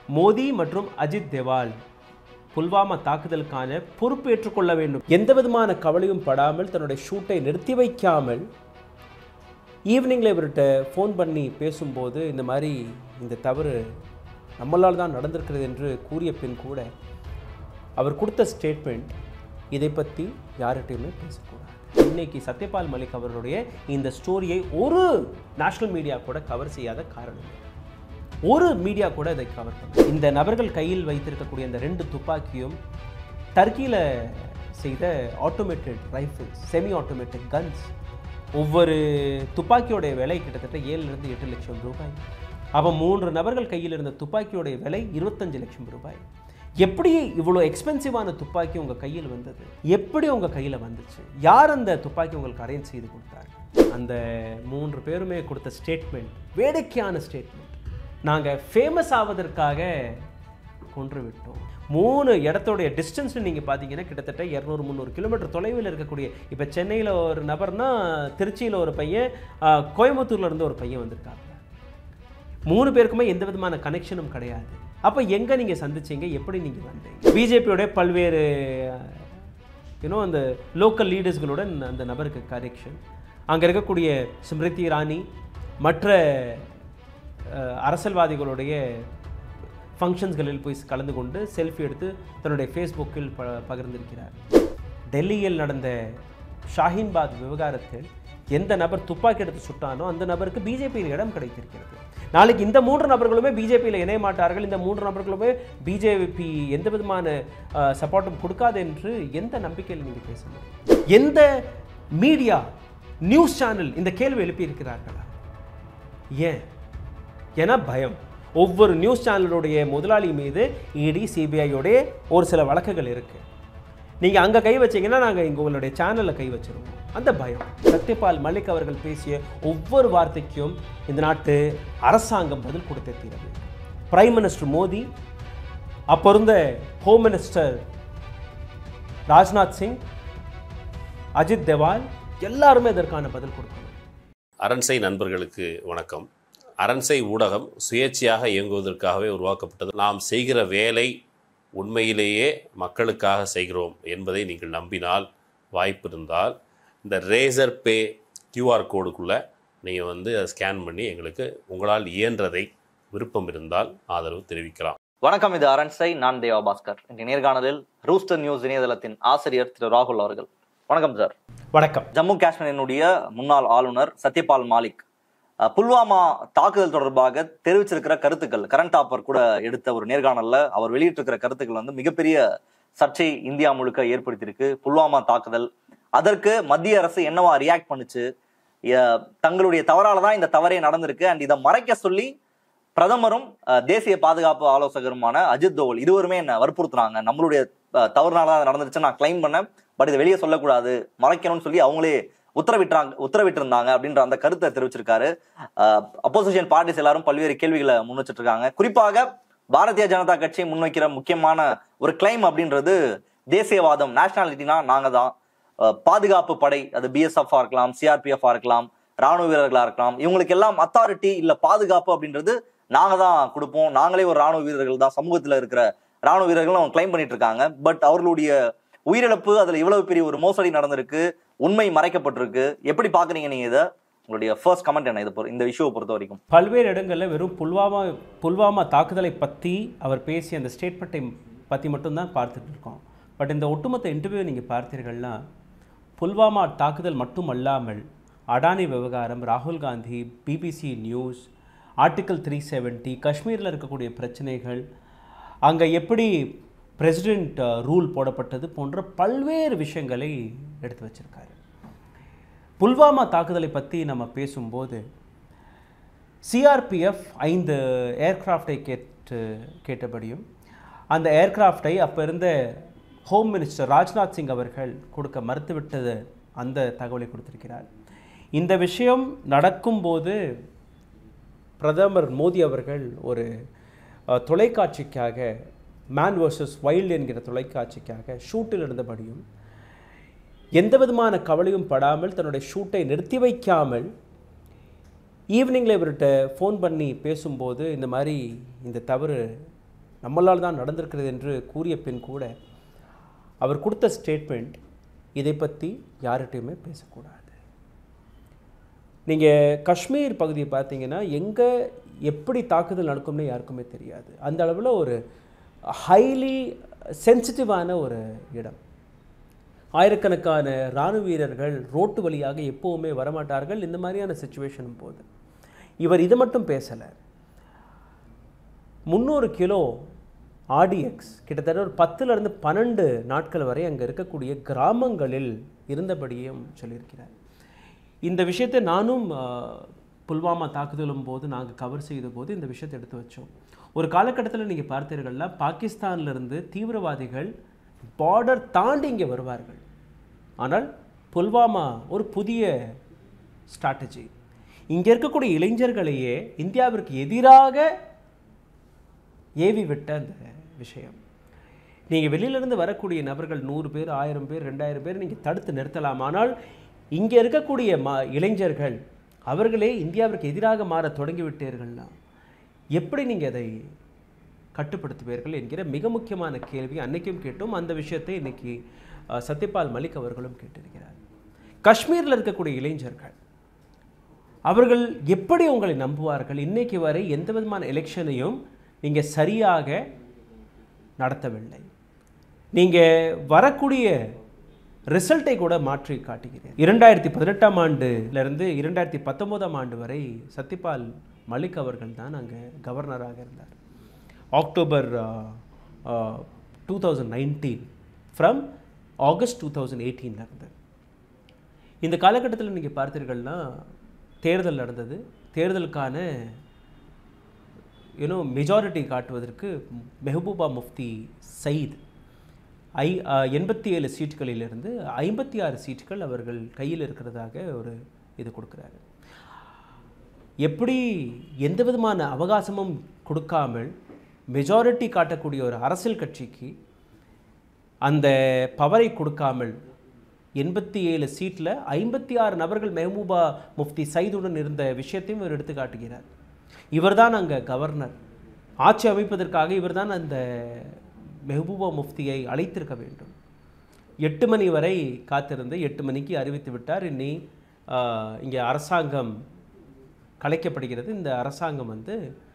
மோடி மற்றும் அஜித் தேவால் புல்வாமா தாக்குதலுக்கான பொறுப்பேற்றுக் கொள்ள வேண்டும் எந்த விதமான கவலையும் படாமல் தன்னுடைய ஷூட்டை நிறுத்தி வைக்காமல் ஈவினிங்கில் இவர்கிட்ட ஃபோன் பண்ணி பேசும்போது இந்த மாதிரி இந்த தவறு நம்மளால் தான் நடந்திருக்கிறது என்று கூறிய பின் கூட அவர் கொடுத்த ஸ்டேட்மெண்ட் இதை பற்றி யார்கிட்டையுமே பேசக்கூடாது இன்னைக்கு சத்யபால் மலிக் அவர்களுடைய இந்த ஸ்டோரியை ஒரு நேஷனல் மீடியா கூட கவர் செய்யாத காரணம் ஒரு மீடியா கூட இதை கவர் பண்ணல இந்த நபர்கள் கையில் வைத்திருக்கக்கூடிய இந்த ரெண்டு துப்பாக்கியும் டர்க்கியில் செய்த automated rifles semi automatic guns ஒவ்வொரு துப்பாக்கியோடைய விலை கிட்டத்தட்ட ஏழுலேருந்து எட்டு லட்சம் ரூபாய் அப்போ மூன்று நபர்கள் கையில் இருந்த துப்பாக்கியோடைய விலை இருபத்தஞ்சு லட்சம் ரூபாய் எப்படி இவ்வளோ எக்ஸ்பென்சிவான துப்பாக்கி உங்கள் கையில் வந்தது எப்படி உங்கள் கையில் வந்துச்சு யார் அந்த துப்பாக்கி உங்களுக்கு அரேஞ்ச் செய்து கொடுத்தாரு அந்த மூன்று பேருமே கொடுத்த ஸ்டேட்மெண்ட் வேடிக்கையான ஸ்டேட்மெண்ட் நாங்கள் ஃபேமஸ் ஆவதற்காக கொன்று விட்டோம் மூணு இடத்தோடைய டிஸ்டன்ஸ் நீங்கள் பார்த்தீங்கன்னா கிட்டத்தட்ட இரநூறு முந்நூறு கிலோமீட்டர் தொலைவில் இருக்கக்கூடிய இப்போ சென்னையில் ஒரு நபர்னா திருச்சியில் ஒரு பையன் ஆஹ், கோயம்புத்தூர்ல இருந்து ஒரு பையன் வந்திருக்காங்க மூணு பேருக்குமே எந்த விதமான கனெக்ஷனும் கிடையாது அப்போ எங்கே நீங்கள் சந்திச்சீங்க எப்படி நீங்கள் வந்தீங்க பிஜேபியோடைய பல்வேறு யூனோ அந்த லோக்கல் லீடர்ஸ்களுடன் அந்த நபருக்கு கனெக்ஷன் அங்கே இருக்கக்கூடிய ஸ்மிருதி இரானி மற்ற அஹ், அரசியல்வாதிகளுடைய ஃபங்க்ஷன்ஸ்களில் போய் கலந்து கொண்டு செல்ஃபி எடுத்து தன்னுடைய ஃபேஸ்புக்கில் ப பகிர்ந்திருக்கிறார் டெல்லியில் நடந்த ஷாஹீன்பாக் விவகாரத்தில் எந்த நபர் துப்பாக்கி எடுத்து சுட்டானோ அந்த நபருக்கு பிஜேபியில் இடம் கிடைத்திருக்கிறது நாளைக்கு இந்த மூன்று நபர்களுமே பிஜேபியில் இணைய மாட்டார்கள் இந்த மூன்று நபர்களுமே பிஜேபி எந்த விதமான சப்போர்ட்டும் கொடுக்காது என்று எந்த நம்பிக்கையில் நீங்கள் பேச முடியும் எந்த மீடியா நியூஸ் சேனல் இந்த கேள்வி எழுப்பியிருக்கிறார்களா ஏன் ஏன்னா பயம் ஒவ்வொரு நியூஸ் சேனலுடைய முதலாளி மீது இடி சிபிஐயோடைய ஒரு சில வழக்குகள் இருக்கு நீங்கள் அங்கே கை வச்சீங்கன்னா நாங்கள் இங்கே உங்களுடைய சேனலில் கை வச்சிருவோம் அந்த பயம் சத்யபால் மலிக் அவர்கள் பேசிய ஒவ்வொரு வார்த்தைக்கும் இந்த நாட்டு அரசாங்கம் பதில் கொடுத்தே தீரது பிரைம் மினிஸ்டர் மோடி அப்போ இருந்த ஹோம் மினிஸ்டர் ராஜ்நாத் சிங் அஜித் தேவால் எல்லாருமே இதற்கான பதில் கொடுக்கணும் அரண்சை நண்பர்களுக்கு வணக்கம் அரண்சை ஊடகம் சுயேட்சையாக இயங்குவதற்காகவே உருவாக்கப்பட்டது நாம் செய்கிற வேலை உண்மையிலேயே மக்களுக்காக செய்கிறோம் என்பதை நீங்கள் நம்பினால் வாய்ப்பு இருந்தால் இந்த ரேசர் பே கியூஆர் கோடுக்குள்ளே நீங்கள் வந்து அதை ஸ்கேன் பண்ணி எங்களுக்கு உங்களால் இயன்றதை விருப்பம் இருந்தால் ஆதரவு தெரிவிக்கலாம் வணக்கம் இது அரண்சை நான் தேவா பாஸ்கர் இன்றைய நேர்காணலில் ரூஸ்டர் நியூஸ் இணையதளத்தின் ஆசிரியர் திரு ராகுல் அவர்கள் வணக்கம் சார் வணக்கம் ஜம்மு காஷ்மீரினுடைய முன்னாள் ஆளுநர் சத்யபால் மாலிக் அஹ், புல்வாமா தாக்குதல் தொடர்பாக தெரிவிச்சிருக்கிற கருத்துக்கள் கரண்ட் ஆப்பர் கூட எடுத்த ஒரு நேர்காணல்ல அவர் வெளியிட்டிருக்கிற கருத்துக்கள் வந்து மிகப்பெரிய சர்ச்சை இந்தியா முழுக்க ஏற்படுத்தியிருக்கு புல்வாமா தாக்குதல் அதற்கு மத்திய அரசு என்னவா ரியாக்ட் பண்ணுச்சு அஹ், தங்களுடைய தவறால தான் இந்த தவறே நடந்திருக்கு அண்ட் இதை மறைக்க சொல்லி பிரதமரும் அஹ், தேசிய பாதுகாப்பு ஆலோசகருமான அஜித் தோவல் இருவருமே என்ன வற்புறுத்துனாங்க நம்மளுடைய அஹ், தவறுனால தான் அது நடந்துருச்சு நான் கிளைம் பண்ணேன் பட் இதை வெளியே சொல்லக்கூடாது மறைக்கணும்னு சொல்லி அவங்களே உத்தரவிட்டாங்க உத்தரவிட்டிருந்தாங்க அப்படின்ற அந்த கருத்தை தெரிவிச்சிருக்காரு அப்போசிஷன் பார்ட்டிஸ் எல்லாரும் பல்வேறு கேள்விகளை முன் வச்சிட்டு இருக்காங்க குறிப்பாக பாரதிய ஜனதா கட்சி முன்வைக்கிற முக்கியமான ஒரு கிளைம் அப்படின்றது தேசியவாதம் நேஷனாலிட்டினா நாங்க தான் அஹ், பாதுகாப்பு படை அது பிஎஸ்எஃப் இருக்கலாம் சிஆர்பிஎஃப் இருக்கலாம் ராணுவ வீரர்களா இருக்கலாம் இவங்களுக்கு எல்லாம் அத்தாரிட்டி இல்ல பாதுகாப்பு அப்படின்றது நாங்க தான் கொடுப்போம் நாங்களே ஒரு ராணுவ வீரர்கள் தான் சமூகத்துல இருக்கிற ராணுவ வீரர்கள் அவங்க கிளைம் பண்ணிட்டு இருக்காங்க பட் அவர்களுடைய உயிரிழப்பு அதுல இவ்வளவு பெரிய ஒரு மோசடி நடந்திருக்கு உண்மை மறைக்கப்பட்டிருக்கு எப்படி பாக்குறீங்க நீங்க இதை உங்களுடைய ஃபர்ஸ்ட் கமெண்ட் என்ன இது பொறு- இந்த விஷயம் பொறுத்த வரைக்கும் பல்வேறு இடங்களில் வெறும் புல்வாமா புல்வாமா தாக்குதலை பற்றி அவர் பேசிய அந்த ஸ்டேட்மெண்ட்டை பற்றி மட்டும்தான் பார்த்துட்டு இருக்கோம் பட் இந்த ஒட்டுமொத்த இன்டர்வியூ நீங்கள் பார்த்தீர்கள்னா புல்வாமா தாக்குதல் மட்டும் அல்லாமல் அடானி விவகாரம் ராகுல் Gandhi BBC news article three seventy காஷ்மீரில் இருக்கக்கூடிய பிரச்சனைகள் அங்கே எப்படி பிரசிடெண்ட் ரூல் போடப்பட்டது போன்ற பல்வேறு விஷயங்களை எடுத்து வச்சிருக்காரு புல்வாமா தாக்குதலை பற்றி நம்ம பேசும்போது சிஆர்பிஎஃப் ஐந்து ஏர்கிராஃப்டை கேட்டு கேட்டபடியும் அந்த ஏர்கிராஃப்டை அப்போ இருந்த ஹோம் மினிஸ்டர் ராஜ்நாத் சிங் அவர்கள் கொடுக்க மறுத்துவிட்டது அந்த தகவலை கொடுத்திருக்கிறார் இந்த விஷயம் நடக்கும்போது பிரதமர் மோடி அவர்கள் ஒரு அஹ், தொலைக்காட்சிக்காக மேன் vs வைல்டு என்கிற தொலைக்காட்சிக்காக ஷூட்டில் இருந்தபடியும் எந்த விதமான கவலையும் படாமல் தன்னுடைய ஷூட்டை நிறுத்தி வைக்காமல் ஈவினிங்கில் இவர்கிட்ட ஃபோன் பண்ணி பேசும்போது இந்த மாதிரி இந்த தவறு நம்மளால் தான் நடந்திருக்கிறது என்று கூறிய பின் கூட அவர் கொடுத்த ஸ்டேட்மெண்ட் இதை பற்றி யார்கிட்டையுமே பேசக்கூடாது நீங்கள் காஷ்மீர் பகுதியை பார்த்தீங்கன்னா எங்கே எப்படி தாக்குதல் நடக்கும்னு யாருக்குமே தெரியாது அந்த அளவில் ஒரு ஹைலி சென்சிட்டிவான ஒரு இடம் ஆயிரக்கணக்கான இராணுவ வீரர்கள் ரோட்டு வழியாக எப்போவுமே வரமாட்டார்கள் இந்த மாதிரியான சுச்சுவேஷனும் போது இவர் இது மட்டும் பேசலை முந்நூறு கிலோ ஆர்டிஎக்ஸ் கிட்டத்தட்ட ஒரு பத்துலேருந்து பன்னெண்டு நாட்கள் வரை அங்கே இருக்கக்கூடிய கிராமங்களில் இருந்தபடியும் சொல்லியிருக்கிறார் இந்த விஷயத்தை நானும் ஆ, புல்வாமா தாக்குதலும் போது நாங்கள் கவர் செய்த போது இந்த விஷயத்தை எடுத்து வச்சோம் ஒரு காலகட்டத்தில் நீங்கள் பார்த்தீர்கள்னா பாகிஸ்தான்லேருந்து தீவிரவாதிகள் பார்டர் தாண்டி இங்கே வருவார்கள் ஆனால் புல்வாமா ஒரு புதிய ஸ்ட்ராட்டஜி இங்கே இருக்கக்கூடிய இளைஞர்களையே இந்தியாவிற்கு எதிராக ஏவி விட்ட அந்த விஷயம் நீங்கள் வெளியிலிருந்து வரக்கூடிய நபர்கள் நூறு பேர் ஆயிரம் பேர் ரெண்டாயிரம் பேர் நீங்கள் தடுத்து நிறுத்தலாம் ஆனால் இங்கே இருக்கக்கூடிய மா இளைஞர்கள் அவர்களே இந்தியாவிற்கு எதிராக மாற தொடங்கிவிட்டீர்கள்னா எப்படி நீங்கள் அதை கட்டுப்படுத்துவீர்கள் என்கிற மிக முக்கியமான கேள்வி அன்னைக்கும் கேட்டோம் அந்த விஷயத்தை இன்னைக்கு அஹ், சத்யபால் மலிக் அவர்களும் கேட்டிருக்கிறார் காஷ்மீரில் இருக்கக்கூடிய இளைஞர்கள் அவர்கள் எப்படி உங்களை நம்புவார்கள் இன்னைக்கு வரை எந்த விதமான எலெக்ஷனையும் நீங்கள் சரியாக நடத்தவில்லை நீங்கள் வரக்கூடிய ரிசல்ட்டை கூட மாற்றி காட்டுகிறேன் இரண்டாயிரத்தி பதினெட்டாம் ஆண்டுலேருந்து இரண்டாயிரத்தி பத்தொம்போதாம் ஆண்டு வரை சத்யபால் மலிக் அவர்கள் தான் அங்கே கவர்னராக இருந்தார் October two thousand nineteen from August two thousand இருந்து இந்த காலகட்டத்தில் நீங்கள் பார்த்தீர்கள்னா தேர்தல் நடந்தது தேர்தலுக்கான யூனோ மெஜாரிட்டி காட்டுவதற்கு மெஹபூபா முஃப்தி சயீத் ஐ எண்பத்தி ஏழு சீட்டுகளிலிருந்து ஐம்பத்தி ஆறு சீட்டுகள் அவர்கள் கையில் இருக்கிறதாக ஒரு இது கொடுக்குறாரு எப்படி எந்த விதமான அவகாசமும் கொடுக்காமல் மெஜாரிட்டி காட்டக்கூடிய ஒரு அரசியல் கட்சிக்கு அந்த பவரை கொடுக்காமல் எண்பத்தி ஏழு சீட்டில் ஐம்பத்தி ஆறு நபர்கள் மெஹபூபா முஃப்தி சயீதுடன் இருந்த விஷயத்தையும் இவர் எடுத்து காட்டுகிறார் இவர்தான் அங்கே கவர்னர் ஆட்சி அமைப்பதற்காக இவர்தான் அந்த மெஹபூபா முஃப்தியை அழைத்திருக்க வேண்டும் எட்டு மணி வரை காத்திருந்து எட்டு மணிக்கு அறிவித்து விட்டார் இனி ஆஹ், இங்கே அரசாங்கம் கலைக்கப்படுகிறது இந்த அரசாங்கம் வந்து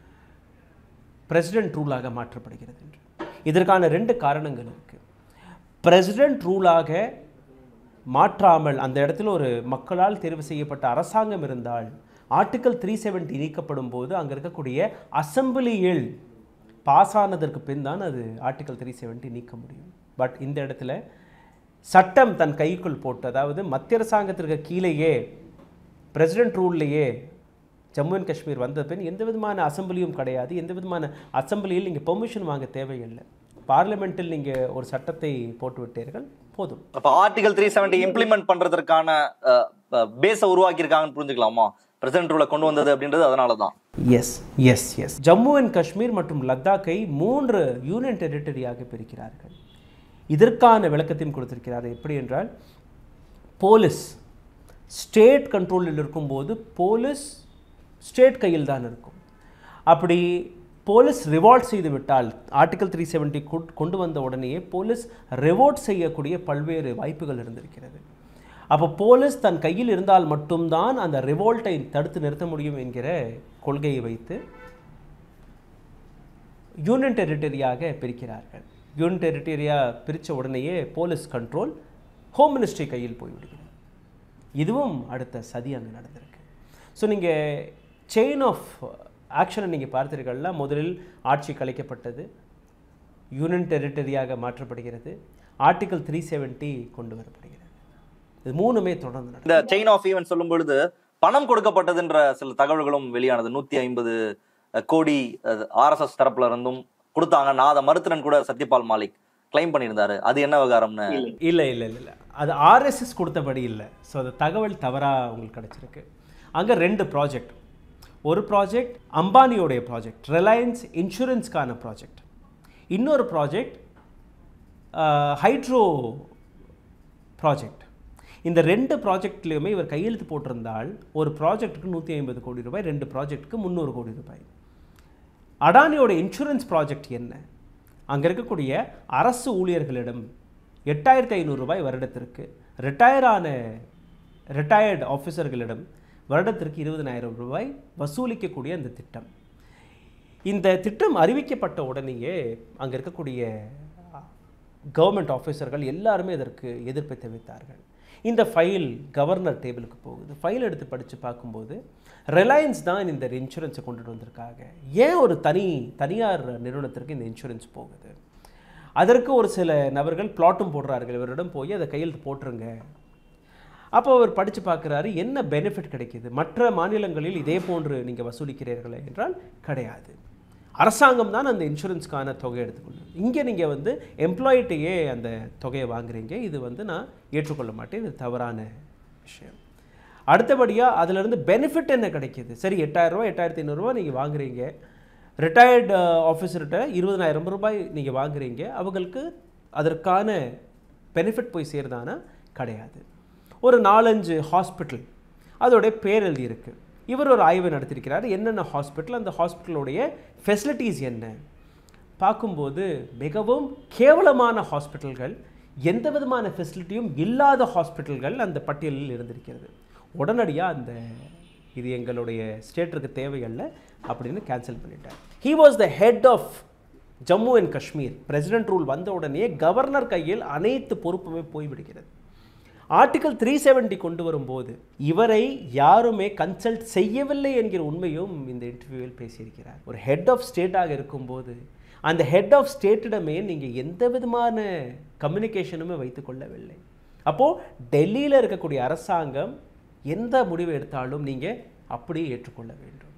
பிரசிடென்ட் ரூலாக மாற்றப்படுகிறது என்று இதற்கான ரெண்டு காரணங்கள் இருக்கு பிரசிடென்ட் ரூலாக மாற்றாமல் அந்த இடத்துல ஒரு மக்களால் தேர்வு செய்யப்பட்ட அரசாங்கம் இருந்தால் ஆர்டிக்கல் த்ரீ செவன்ட்டி நீக்கப்படும் போது அங்கே இருக்கக்கூடிய அசம்பிளியில் பாஸ் ஆனதற்கு பின் தான் அது ஆர்டிக்கல் த்ரீ செவன்ட்டி நீக்க முடியும் பட் இந்த இடத்துல சட்டம் தன் கைக்குள் போட்டு அதாவது மத்திய அரசாங்கத்திற்கு கீழேயே பிரசிடென்ட் ரூல்லையே ஜம்மு அண்ட் காஷ்மீர் வந்த பின் எந்த விதமான அசம்பிளியும் கிடையாது எந்த விதமான அசம்பிளியில் நீங்கள் பெர்மிஷன் வாங்க தேவையில்லை பார்லிமெண்ட்டில் நீங்கள் ஒரு சட்டத்தை போட்டு விட்டீர்கள் போதும் அப்ப ஆர்டிகல் த்ரீ செவன்டி இம்ப்ளிமெண்ட் பண்றதற்கான பேஸை உருவாக்கியிருக்காங்கன்னு புரிஞ்சுக்கலாமா பிரசிடென்ட் ரூலை கொண்டு வந்தது அப்படின்றது அதனால தான் yes yes yes Jammu and Kashmir மற்றும் லத்தாக்கை மூன்று யூனியன் டெரிட்டரியாக பிரிக்கிறார்கள் இதற்கான விளக்கத்தையும் கொடுத்திருக்கிறார் எப்படி என்றால் போலீஸ் ஸ்டேட் கண்ட்ரோலில் இருக்கும்போது போலீஸ் ஸ்டேட் கையில் தான் இருக்கும் அப்படி போலீஸ் ரிவார்ட் செய்து விட்டால் ஆர்டிகல் த்ரீ செவன்ட்டி கொண்டு வந்த உடனேயே போலீஸ் ரிவார்ட் செய்யக்கூடிய பல்வேறு வாய்ப்புகள் இருந்திருக்கிறது அப்போ போலீஸ் தன் கையில் இருந்தால் மட்டும்தான் அந்த ரிவோல்ட்டை தடுத்து நிறுத்த முடியும் என்கிற கொள்கையை வைத்து யூனியன் டெரிட்டரியாக பிரிக்கிறார்கள் யூனியன் டெரிட்டரியா பிரித்த உடனேயே போலீஸ் கண்ட்ரோல் ஹோம் மினிஸ்ட்ரி கையில் போய்விடுகிறது இதுவும் அடுத்த சதி அங்கே நடந்திருக்கு ஸோ நீங்கள் செயின் ஆஃப் ஆக்ஷனை நீங்கள் பார்த்தீர்கள்ல முதலில் ஆட்சி கலைக்கப்பட்டது யூனியன் டெரிட்டரியாக மாற்றப்படுகிறது ஆர்டிகல் த்ரீ செவன்ட்டி கொண்டு வரப்படுகிறது இது மூணுமே தொடர்ந்து நடக்கும் இந்த செயின் ஆஃப் ஈவென்ட் சொல்லும் பொழுது பணம் கொடுக்கப்பட்டதுன்ற சில தகவல்களும் வெளியானது நூத்தி ஐம்பது கோடி ஆர்எஸ்எஸ் தரப்புல இருந்தும் கொடுத்தாங்க நான் அதை மறுத்துறேன்னு கூட சத்யபால் மாலிக் கிளைம் பண்ணியிருந்தாரு அது என்ன விவகாரம்னு இல்லை இல்லை இல்லை இல்லை அது ஆர்எஸ்எஸ் கொடுத்தபடி இல்லை ஸோ அது தகவல் தவறாக உங்களுக்கு கிடச்சிருக்கு அங்கே ரெண்டு ப்ராஜெக்ட் ஒரு ப்ராஜெக்ட் அம்பானியோடைய ப்ராஜெக்ட் ரிலையன்ஸ் இன்சூரன்ஸ்க்கான ப்ராஜெக்ட் இன்னொரு ப்ராஜெக்ட் ஹைட்ரோ ப்ராஜெக்ட் இந்த ரெண்டு ப்ராஜெக்ட்லேயுமே இவர் கையெழுத்து போட்டிருந்தால் ஒரு ப்ராஜெக்ட்டுக்கு நூற்றி ஐம்பது கோடி ரூபாய் ரெண்டு ப்ராஜெக்ட்டுக்கு முந்நூறு கோடி ரூபாய் அடானியோட இன்சூரன்ஸ் ப்ராஜெக்ட் என்ன அங்கே இருக்கக்கூடிய அரசு ஊழியர்களிடம் எட்டாயிரத்தி ஐநூறு ரூபாய் வருடத்திற்கு ரிட்டையர் ஆன ரிட்டையர்டு ஆஃபீஸர்களிடம் வருடத்திற்கு இருபதனாயிரம் ரூபாய் வசூலிக்கக்கூடிய அந்த திட்டம் இந்த திட்டம் அறிவிக்கப்பட்ட உடனேயே அங்கே இருக்கக்கூடிய கவர்மெண்ட் ஆஃபீஸர்கள் எல்லாருமே இதற்கு எதிர்ப்பை தெரிவித்தார்கள் இந்த ஃபைல் கவர்னர் டேபிளுக்கு போகுது ஃபைல் எடுத்து படித்து பார்க்கும்போது ரிலையன்ஸ் தான் இந்த இன்சூரன்ஸை கொண்டுட்டு வந்திருக்காங்க ஏன் ஒரு தனி தனியார் நிறுவனத்திற்கு இந்த இன்சூரன்ஸ் போகுது அதற்கு ஒரு சில நபர்கள் பிளாட்டும் போடுறார்கள் இவரிடம் போய் அதை கையெழுத்து போட்டுருங்க அப்போ அவர் படித்து பார்க்குறாரு என்ன பெனிஃபிட் கிடைக்குது மற்ற மாநிலங்களில் இதே போன்று நீங்கள் வசூலிக்கிறீர்களே என்றால் கிடையாது அரசாங்கம் தான் அந்த இன்சூரன்ஸ்க்கான தொகையை எடுத்துக்கொள்ளும் இங்கே நீங்கள் வந்து எம்ப்ளாயிட்டையே அந்த தொகையை வாங்குறீங்க இது வந்து நான் ஏற்றுக்கொள்ள மாட்டேன் இது தவறான விஷயம் அடுத்தபடியாக அதிலிருந்து பெனிஃபிட் என்ன கிடைக்கிது சரி எட்டாயிரரூவா எட்டாயிரத்தி ஐநூறுரூவா நீங்கள் வாங்குறீங்க ரிட்டையர்டு ஆஃபீஸர்கிட்ட இருபதனாயிரம் ரூபாய் நீங்கள் வாங்குறீங்க அவங்களுக்கு அதற்கான பெனிஃபிட் போய் சேருதானா கிடையாது ஒரு நாலஞ்சு ஹாஸ்பிட்டல் அதோடைய பேர் எழுதியிருக்கு இவர் ஒரு ஆய்வு நடத்தியிருக்கிறார் என்னென்ன ஹாஸ்பிட்டல் அந்த ஹாஸ்பிட்டலுடைய ஃபெசிலிட்டிஸ் என்ன பார்க்கும்போது மிகவும் கேவலமான ஹாஸ்பிட்டல்கள் எந்த விதமான ஃபெசிலிட்டியும் இல்லாத ஹாஸ்பிட்டல்கள் அந்த பட்டியலில் இருந்திருக்கிறது உடனடியாக அந்த இது எங்களுடைய ஸ்டேட்டிற்கு தேவையல்ல அப்படின்னு கேன்சல் பண்ணிட்டார் he was the head of Jammu and Kashmir president rule வந்த உடனே கவர்னர் கையில் அனைத்து பொறுப்புமே போய்விடுகிறது ஆர்டிகல் த்ரீ செவன்ட்டி கொண்டு வரும்போது இவரை யாருமே கன்சல்ட் செய்யவில்லை என்கிற உண்மையும் இந்த இன்டர்வியூவில் பேசியிருக்கிறார் ஒரு ஹெட் ஆஃப் ஸ்டேட்டாக இருக்கும்போது அந்த ஹெட் ஆஃப் ஸ்டேட்டிடமே நீங்கள் எந்த விதமான கம்யூனிகேஷனுமே வைத்துக்கொள்ளவில்லை அப்போது டெல்லியில் இருக்கக்கூடிய அரசாங்கம் எந்த முடிவு எடுத்தாலும் நீங்கள் அப்படியே ஏற்றுக்கொள்ள வேண்டும்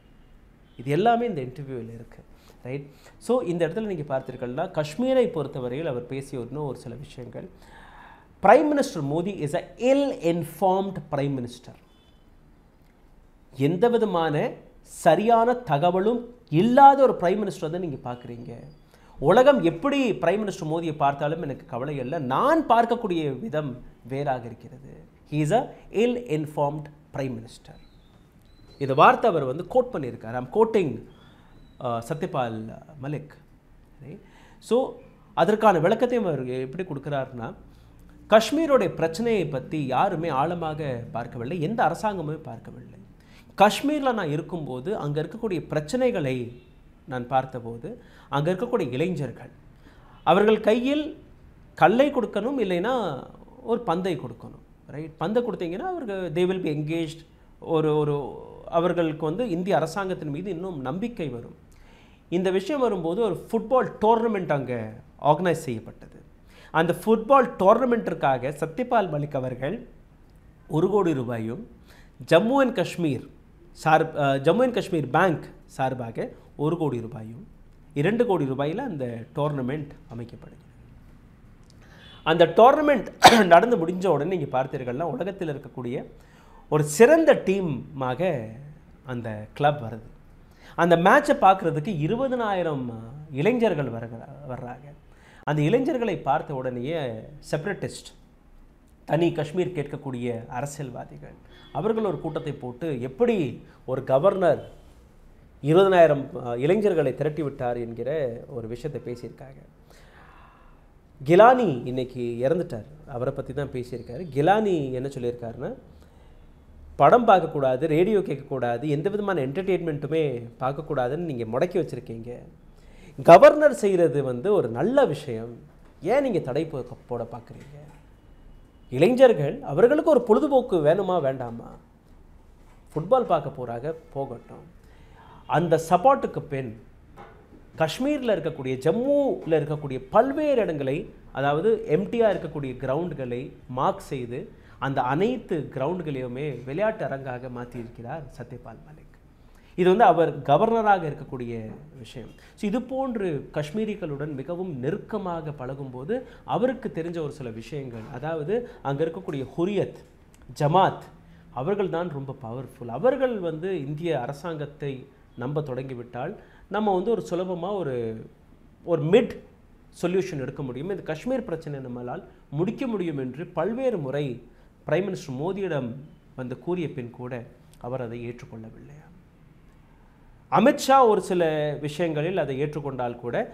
இது எல்லாமே இந்த இன்டர்வியூவில் இருக்குது ரைட் ஸோ இந்த இடத்துல நீங்கள் பார்த்தீர்கள்னா காஷ்மீரை பொறுத்தவரையில் அவர் பேசிய இன்னும் ஒரு சில விஷயங்கள் prime minister Modi is a ill informed prime minister எந்த விதமான சரியான தகவலும் இல்லாத ஒரு பிரைம் மினிஸ்டர் தான் நீங்கள் பார்க்குறீங்க உலகம் எப்படி பிரைம் மினிஸ்டர் மோடியை பார்த்தாலும் எனக்கு கவலை இல்லை நான் பார்க்கக்கூடிய விதம் வேறாக இருக்கிறது he is a ill informed prime minister இந்த வார்த்தை அவர் வந்து கோட் பண்ணியிருக்கார் I'm quoting Satyapal Malik so அதற்கான விளக்கத்தையும் அவர் எப்படி கொடுக்குறாருன்னா காஷ்மீரோடைய பிரச்சனையை பற்றி யாருமே ஆழமாக பார்க்கவில்லை எந்த அரசாங்கமுமே பார்க்கவில்லை காஷ்மீரில் நான் இருக்கும்போது அங்கே இருக்கக்கூடிய பிரச்சனைகளை நான் பார்த்தபோது அங்கே இருக்கக்கூடிய இளைஞர்கள் அவர்கள் கையில் கல்லை கொடுக்கணும் இல்லைன்னா ஒரு பந்தை கொடுக்கணும் ரைட் பந்தை கொடுத்தீங்கன்னா அவர்கள் தே வில் பி என்கேஜ்ட் ஒரு ஒரு அவர்களுக்கு வந்து இந்திய அரசாங்கத்தின் மீது இன்னும் நம்பிக்கை வரும் இந்த விஷயம் வரும்போது ஒரு ஃபுட்பால் டோர்னமெண்ட் அங்கே ஆர்கனைஸ் செய்யப்பட்டது அந்த ஃபுட்பால் டோர்னமெண்ட்டிற்காக சத்யபால் மலிக் அவர்கள் ஒரு கோடி ரூபாயும் Jammu and Kashmir sir Jammu and Kashmir bank சார்பாக ஒரு கோடி ரூபாயும் இரண்டு கோடி ரூபாயில் அந்த டோர்னமெண்ட் அமைக்கப்படுகிறது அந்த டோர்னமெண்ட் நடந்து முடிஞ்ச உடனே நீங்கள் பார்த்தீர்கள்னா உலகத்தில் இருக்கக்கூடிய ஒரு சிறந்த டீமாக அந்த கிளப் வருது அந்த மேட்சை பார்க்குறதுக்கு இருபதனாயிரம் இளைஞர்கள் வர வர்றாங்க அந்த இளைஞர்களை பார்த்த உடனேயே செப்பரேட்டிஸ்ட் தனி காஷ்மீர் கேட்கக்கூடிய அரசியல்வாதிகள் அவர்கள் ஒரு கூட்டத்தை போட்டு எப்படி ஒரு கவர்னர் இருபதனாயிரம் இளைஞர்களை திரட்டி விட்டார் என்கிற ஒரு விஷயத்தை பேசியிருக்காங்க கிலானி இன்னைக்கு இறந்துட்டார் அவரை பற்றி தான் பேசியிருக்காரு கிலானி என்ன சொல்லியிருக்காருன்னா படம் பார்க்கக்கூடாது ரேடியோ கேட்கக்கூடாது எந்த விதமான என்டர்டெயின்மெண்ட்டுமே பார்க்கக்கூடாதுன்னு நீங்கள் முடக்கி வச்சுருக்கீங்க கவர்னர் செய்கிறது வந்து ஒரு நல்ல விஷயம் ஏன் நீங்கள் தடை போ- போட பார்க்குறீங்க இளைஞர்கள் அவர்களுக்கு ஒரு பொழுதுபோக்கு வேணுமா வேண்டாமா ஃபுட்பால் பார்க்க போகிறாங்க போகட்டும் அந்த சப்போர்ட்டுக்கு பின் காஷ்மீரில் இருக்கக்கூடிய ஜம்முவில் இருக்கக்கூடிய பல்வேறு இடங்களை அதாவது எம்டியாக இருக்கக்கூடிய கிரவுண்டுகளை மார்க் செய்து அந்த அனைத்து கிரவுண்டுகளையுமே விளையாட்டு அரங்காக மாற்றியிருக்கிறார் சத்யபால் மலிக் இது வந்து அவர் கவர்னராக இருக்கக்கூடிய விஷயம் ஸோ இது போன்று காஷ்மீரிகளுடன் மிகவும் நெருக்கமாக பழகும்போது அவருக்கு தெரிஞ்ச ஒரு சில விஷயங்கள் அதாவது அங்கே இருக்கக்கூடிய ஹுரியத் ஜமாத் அவர்கள் தான் ரொம்ப பவர்ஃபுல் அவர்கள் வந்து இந்திய அரசாங்கத்தை நம்ப தொடங்கிவிட்டால் நம்ம வந்து ஒரு சுலபமாக ஒரு ஒரு மிட் சொல்யூஷன் எடுக்க முடியும் இந்த காஷ்மீர் பிரச்சனை நம்மளால் முடிக்க முடியும் என்று பல்வேறு முறை பிரைம் மினிஸ்டர் மோடியிடம் வந்து கூறிய பின் கூட அவர் அதை ஏற்றுக்கொள்ளவில்லை அமித்ஷா ஒரு சில விஷயங்களில் அதை ஏற்றுக்கொண்டால் கூட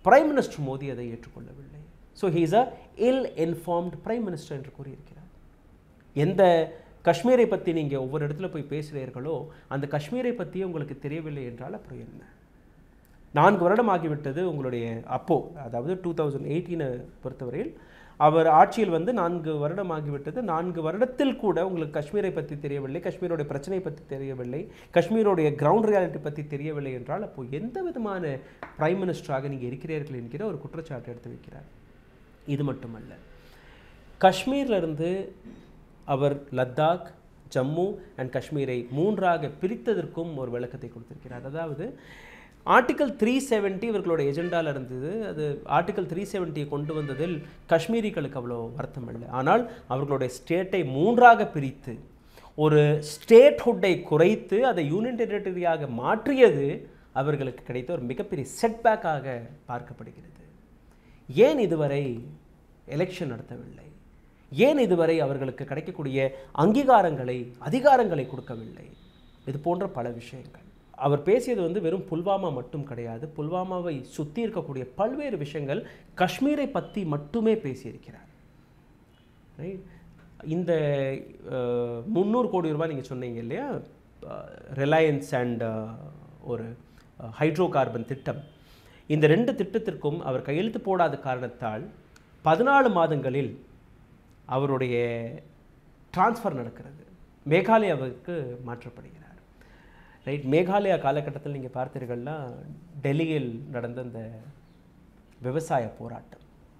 பிரைம் மினிஸ்டர் மோடி அதை ஏற்றுக்கொள்ளவில்லை so he is a ill informed prime minister என்று கூறியிருக்கிறார் எந்த காஷ்மீரை பற்றி நீங்கள் ஒவ்வொரு இடத்துல போய் பேசுகிறீர்களோ அந்த காஷ்மீரை பற்றி உங்களுக்கு தெரியவில்லை என்றால் அப்புறம் என்ன நான்கு வருடம் ஆகிவிட்டது உங்களுடைய அப்போ அதாவது டூ தௌசண்ட் எயிட்டீனை பொறுத்தவரையில் அவர் ஆட்சியில் வந்து நான்கு வருடம் ஆகிவிட்டது நான்கு வருடத்தில் கூட உங்களுக்கு காஷ்மீரை பற்றி தெரியவில்லை காஷ்மீரோடைய பிரச்சனை பற்றி தெரியவில்லை காஷ்மீரோடைய கிரவுண்ட் ரியாலிட்டி பற்றி தெரியவில்லை என்றால் அப்போ எந்த விதமான பிரைம் மினிஸ்டராக நீங்கள் இருக்கிறீர்கள் என்கிற ஒரு குற்றச்சாட்டு எடுத்து வைக்கிறார் இது மட்டுமல்ல காஷ்மீர்ல இருந்து அவர் லத்தாக் ஜம்மு அண்ட் காஷ்மீரை மூன்றாக பிரித்ததற்கும் ஒரு விளக்கத்தை கொடுத்திருக்கிறார் அதாவது ஆர்டிகல் த்ரீ செவன்ட்டி இவர்களோட எஜெண்டாவில் இருந்தது அது ஆர்டிகல் த்ரீ செவன்ட்டியை கொண்டு வந்ததில் காஷ்மீரிகளுக்கு அவ்வளோ வருத்தம் இல்லை ஆனால் அவர்களுடைய ஸ்டேட்டை மூன்றாக பிரித்து ஒரு ஸ்டேட்ஹுட்டை குறைத்து அதை யூனியன் டெரிட்டரியாக மாற்றியது அவர்களுக்கு கிடைத்த ஒரு மிகப்பெரிய செட்பேக்காக பார்க்கப்படுகிறது ஏன் இதுவரை எலெக்ஷன் நடத்தவில்லை ஏன் இதுவரை அவர்களுக்கு கிடைக்கக்கூடிய அங்கீகாரங்களை அதிகாரங்களை கொடுக்கவில்லை இது போன்ற பல விஷயங்கள் அவர் பேசியது வந்து வெறும் புல்வாமா மட்டும் கிடையாது புல்வாமாவை சுற்றி இருக்கக்கூடிய பல்வேறு விஷயங்கள் காஷ்மீரை பற்றி மட்டுமே பேசியிருக்கிறார் ரைட் இந்த முந்நூறு கோடி ரூபாய் நீங்கள் சொன்னீங்க இல்லையா ரிலையன்ஸ் அண்ட் ஒரு ஹைட்ரோ கார்பன் திட்டம் இந்த ரெண்டு திட்டத்திற்கும் அவர் கையெழுத்து போடாத காரணத்தால் பதினாலு மாதங்களில் அவருடைய டிரான்ஸ்ஃபர் நடக்கிறது மேகாலயாவுக்கு மாற்றப்படுகிறார் ரைட் மேகாலயா காலகட்டத்தில் நீங்கள் பார்த்தீர்கள்னா டெல்லியில் நடந்த இந்த விவசாய போராட்டம்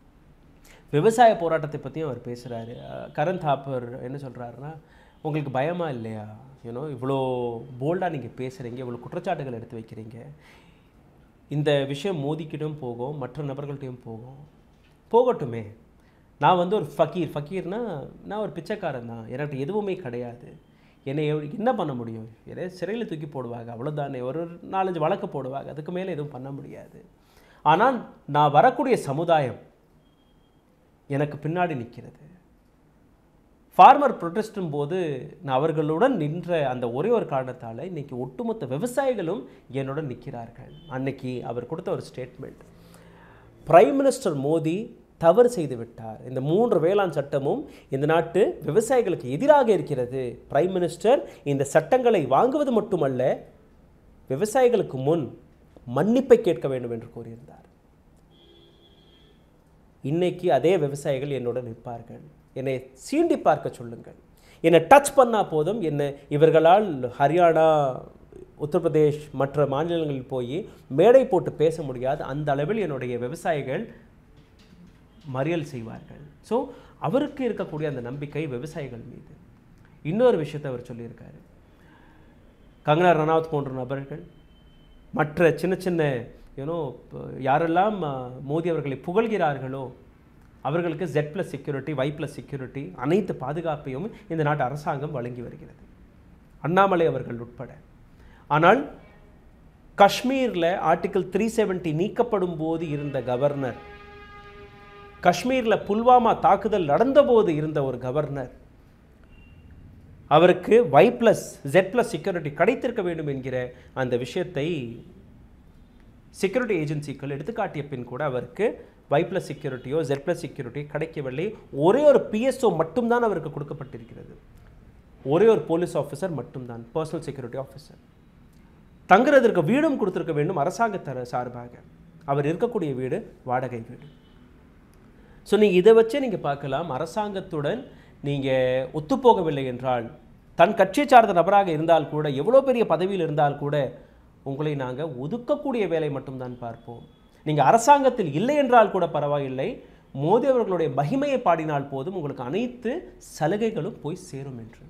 விவசாய போராட்டத்தை பற்றியும் அவர் பேசுகிறாரு கரண் தாப்பர் என்ன சொல்கிறாருன்னா உங்களுக்கு பயமா இல்லையா யூனோ இவ்வளோ போல்டாக நீங்கள் பேசுகிறீங்க இவ்வளோ குற்றச்சாட்டுகள் எடுத்து வைக்கிறீங்க இந்த விஷயம் மோதிக்கிட்டும் போகும் மற்ற நபர்கள்ட்டையும் போகும் போகட்டுமே நான் வந்து ஒரு ஃபக்கீர் ஃபக்கீர்னா நான் ஒரு பிச்சைக்காரன் தான் எனக்கு எதுவுமே கிடையாது என்னை எவ்- என்ன பண்ண முடியும் ஏதோ சிறையில் தூக்கி போடுவாங்க அவ்வளோதானே ஒரு நாலஞ்சு வழக்கு போடுவாங்க அதுக்கு மேலே எதுவும் பண்ண முடியாது ஆனால் நான் வரக்கூடிய சமுதாயம் எனக்கு பின்னாடி நிற்கிறது ஃபார்மர் ப்ரொட்டஸ்டும் போது நான் அவர்களுடன் நின்ற அந்த ஒரே ஒரு காரணத்தால் இன்னைக்கு ஒட்டுமொத்த விவசாயிகளும் என்னுடன் நிற்கிறார்கள் அன்னைக்கு அவர் கொடுத்த ஒரு ஸ்டேட்மெண்ட் பிரைம் மினிஸ்டர் மோடி தவறு செய்து விட்டார் இந்த மூன்று வேளாண் சட்டமும் இந்த நாட்டு விவசாயிகளுக்கு எதிராக இருக்கிறது பிரைம் மினிஸ்டர் இந்த சட்டங்களை வாங்குவது மட்டுமல்ல விவசாயிகளுக்கு முன் மன்னிப்பை கேட்க வேண்டும் என்று கூறியிருந்தார் இன்னைக்கு அதே விவசாயிகள் என்னோட நிற்பார்கள் என்னை சீண்டி பார்க்க சொல்லுங்கள் என்னை டச் பண்ணா போதும் என்னை இவர்களால் ஹரியானா உத்தரப்பிரதேஷ் மற்ற மாநிலங்களில் போய் மேடை போட்டு பேச முடியாது அந்த அளவில் என்னுடைய விவசாயிகள் மறியல் செய்வார்கள் ஸோ அவருக்கு இருக்கக்கூடிய அந்த நம்பிக்கை விவசாயிகள் மீது இன்னொரு விஷயத்தை அவர் சொல்லியிருக்காரு கங்கனா ரனாவத் போன்ற நபர்கள் மற்ற சின்ன சின்ன யூனோ யாரெல்லாம் அஹ், மோடி அவர்களை புகழ்கிறார்களோ அவர்களுக்கு Z plus security Y plus security அனைத்து பாதுகாப்பையும் இந்த நாட்டு அரசாங்கம் வழங்கி வருகிறது அண்ணாமலை அவர்கள் உட்பட ஆனால் காஷ்மீரில் ஆர்டிகிள் த்ரீ செவன்ட்டி நீக்கப்படும் போது இருந்த கவர்னர் காஷ்மீரில் புல்வாமா தாக்குதல் நடந்தபோது இருந்த ஒரு கவர்னர் அவருக்கு Y plus Z plus security கிடைத்திருக்க வேண்டும் என்கிற அந்த விஷயத்தை செக்யூரிட்டி ஏஜென்சிகள் எடுத்துக்காட்டிய பின் கூட அவருக்கு ஒய் ப்ளஸ் செக்யூரிட்டியோ ஜெட் ப்ளஸ் செக்யூரிட்டி கிடைக்கவில்லை ஒரே ஒரு பிஎஸ்ஓ மட்டும்தான் அவருக்கு கொடுக்கப்பட்டிருக்கிறது ஒரே ஒரு போலீஸ் ஆஃபீஸர் மட்டும்தான் பர்சனல் செக்யூரிட்டி ஆஃபீஸர் தங்குறதற்கு வீடும் கொடுத்திருக்க வேண்டும் அரசாங்கத்தர சார்பாக அவர் இருக்கக்கூடிய வீடு வாடகை வீடு ஸோ நீங்கள் இதை வச்சே நீங்கள் பார்க்கலாம் அரசாங்கத்துடன் நீங்கள் ஒத்துப்போகவில்லை என்றால் தன் கட்சியை சார்ந்த நபராக இருந்தால் கூட எவ்வளோ பெரிய பதவியில் இருந்தால் கூட உங்களை நாங்கள் ஒதுக்கக்கூடிய வேலை மட்டும்தான் பார்ப்போம் நீங்கள் அரசாங்கத்தில் இல்லை என்றால் கூட பரவாயில்லை மோடி அவர்களுடைய மகிமையை பாடினால் போதும் உங்களுக்கு அனைத்து சலுகைகளும் போய் சேரும் என்று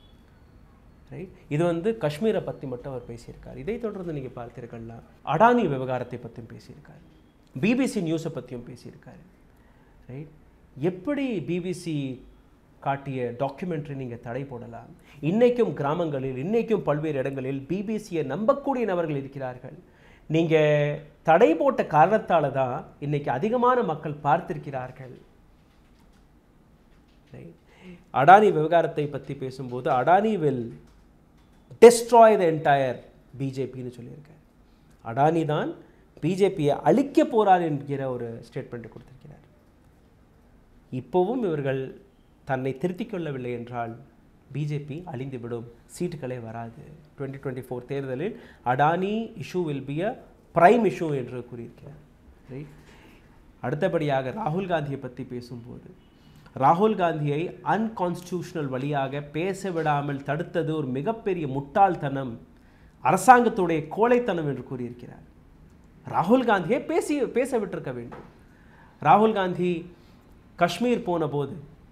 ரைட் இது வந்து காஷ்மீரை பற்றி மட்டும் அவர் பேசியிருக்கார் இதை தொடர்ந்து நீங்கள் பார்த்தீர்கள்னா அடானி விவகாரத்தை பற்றியும் பேசியிருக்கார் பிபிசி நியூஸை பற்றியும் பேசியிருக்காரு ரைட் எப்படி பிபிசி காட்டிய டாக்குமெண்ட்ரி நீங்கள் தடை போடலாம் இன்னைக்கும் கிராமங்களில் இன்னைக்கும் பல்வேறு இடங்களில் பிபிசியை நம்பக்கூடிய நபர்கள் இருக்கிறார்கள் நீங்கள் தடை போட்ட காரணத்தால தான் இன்னைக்கு அதிகமான மக்கள் பார்த்திருக்கிறார்கள் Right? அடானி விவகாரத்தை பற்றி பேசும்போது Adani will destroy the entire பிஜேபின்னு சொல்லியிருக்காரு அடானி தான் பிஜேபியை அழிக்க போறார் என்கிற ஒரு ஸ்டேட்மெண்ட் கொடுத்திருக்கிறார் இப்போவும் இவர்கள் தன்னை திருத்திக் கொள்ளவில்லை என்றால் பிஜேபி அழிந்துவிடும் சீட்டுகளே வராது டுவெண்ட்டி டுவெண்ட்டி ஃபோர் தேர்தலில் Adani issue will be a prime issue என்று கூறியிருக்கிறார் ரைட் அடுத்தபடியாக ராகுல் காந்தியை பற்றி பேசும்போது ராகுல் காந்தியை அன்கான்ஸ்டியூஷனல் வழியாக பேச விடாமல் தடுத்தது ஒரு மிகப்பெரிய முட்டாள்தனம் அரசாங்கத்துடைய கோழைத்தனம் என்று கூறியிருக்கிறார் ராகுல் காந்தியை பேசி பேச விட்டிருக்க வேண்டும் ராகுல் காந்தி காஷ்மீர் போன போது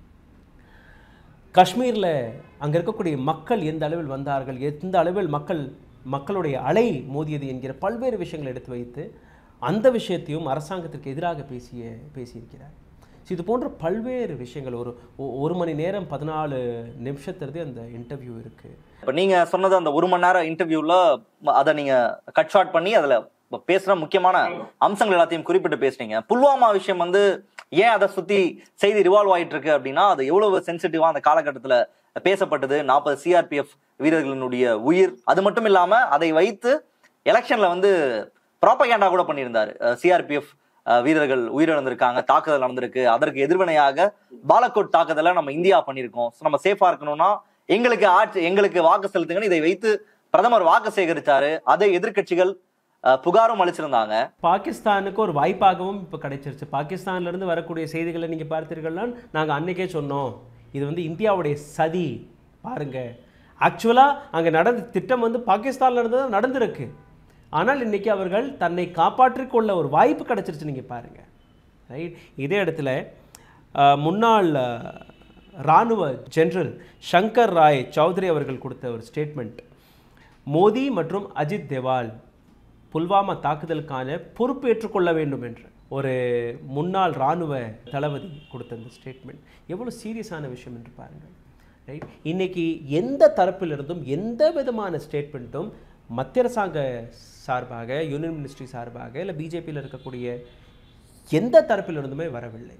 காஷ்மீரில் அங்கே இருக்கக்கூடிய மக்கள் எந்த அளவில் வந்தார்கள் எந்த அளவில் மக்கள் மக்களுடைய அலை மோதியது என்கிற பல்வேறு விஷயங்களை எடுத்து வைத்து அந்த விஷயத்தையும் அரசாங்கத்திற்கு எதிராக பேசிய பேசியிருக்கிறார் ஸோ இது போன்ற பல்வேறு விஷயங்கள் ஒரு ஒ- ஒரு மணி நேரம் பதினாலு நிமிஷத்துறது அந்த இன்டர்வியூ இருக்குது இப்ப நீங்க சொன்னது அந்த ஒரு மணி நேரம் இன்டர்வியூல அதை நீங்க கட் ஷார்ட் பண்ணி அதுல பேசுற முக்கியமான அம்சங்கள் எல்லாத்தையும் குறிப்பிட்டு பேசுனீங்க புல்வாமா விஷயம் வந்து ஏன் அதை சுத்தி செய்தி ரிவால்வ் ஆயிட்டு இருக்கு அப்படின்னா அது எவ்வளவு சென்சிட்டிவா அந்த காலகட்டத்துல பேசப்பட்டது நாற்பது சிஆர்பிஎஃப் வீரர்களினுடைய உயிர் அது மட்டும் இல்லாம அதை வைத்து எலெக்ஷன்ல வந்து ப்ராப்பகேண்டா கூட பண்ணியிருந்தாரு சிஆர்பிஎஃப் வீரர்கள் உயிரிழந்திருக்காங்க தாக்குதல் நடந்திருக்கு அதற்கு எதிர்வினையாக பாலக்கோட் தாக்குதலை நம்ம இந்தியா பண்ணியிருக்கோம் So, நம்ம சேஃபா இருக்கணும்னா எங்களுக்கு ஆட்சி எங்களுக்கு வாக்கு செலுத்துங்கன்னு இதை வைத்து பிரதமர் வாக்கு சேகரிச்சாரு அதை எதிர்க்கட்சிகள் அஹ், புகாரும் அளிச்சிருந்தாங்க பாகிஸ்தானுக்கு ஒரு வாய்ப்பாகவும் இப்போ கிடைச்சிருச்சு பாகிஸ்தான்ல இருந்து வரக்கூடிய செய்திகளை நீங்கள் பார்த்தீர்கள்னா நாங்கள் அன்னைக்கே சொன்னோம் இது வந்து இந்தியாவுடைய சதி பாருங்க ஆக்சுவலாக அங்கே நடந்த திட்டம் வந்து பாகிஸ்தான்ல இருந்து தான் நடந்திருக்கு ஆனால் இன்னைக்கு அவர்கள் தன்னை காப்பாற்றிக் கொள்ள ஒரு வாய்ப்பு கிடைச்சிருச்சு நீங்கள் பாருங்க ரைட் இதே இடத்துல அஹ், முன்னாள் அஹ், ராணுவ ஜெனரல் சங்கர் ராய் சௌத்ரி அவர்கள் கொடுத்த ஒரு ஸ்டேட்மெண்ட் மோடி மற்றும் அஜித் தேவால் புல்வாமா தாக்குதலுக்கான பொறுப்பேற்றுக் கொள்ள வேண்டும் என்று ஒரு முன்னாள் இராணுவ தளபதி கொடுத்த அந்த ஸ்டேட்மெண்ட் எவ்வளோ சீரியஸான விஷயம் என்று பாருங்கள் ரைட் இன்னைக்கு எந்த தரப்பிலிருந்தும் எந்த விதமான ஸ்டேட்மெண்ட்டும் மத்திய அரசாங்க சார்பாக யூனியன் மினிஸ்ட்ரி சார்பாக இல்லை பிஜேபியில் இருக்கக்கூடிய எந்த தரப்பிலிருந்துமே வரவில்லை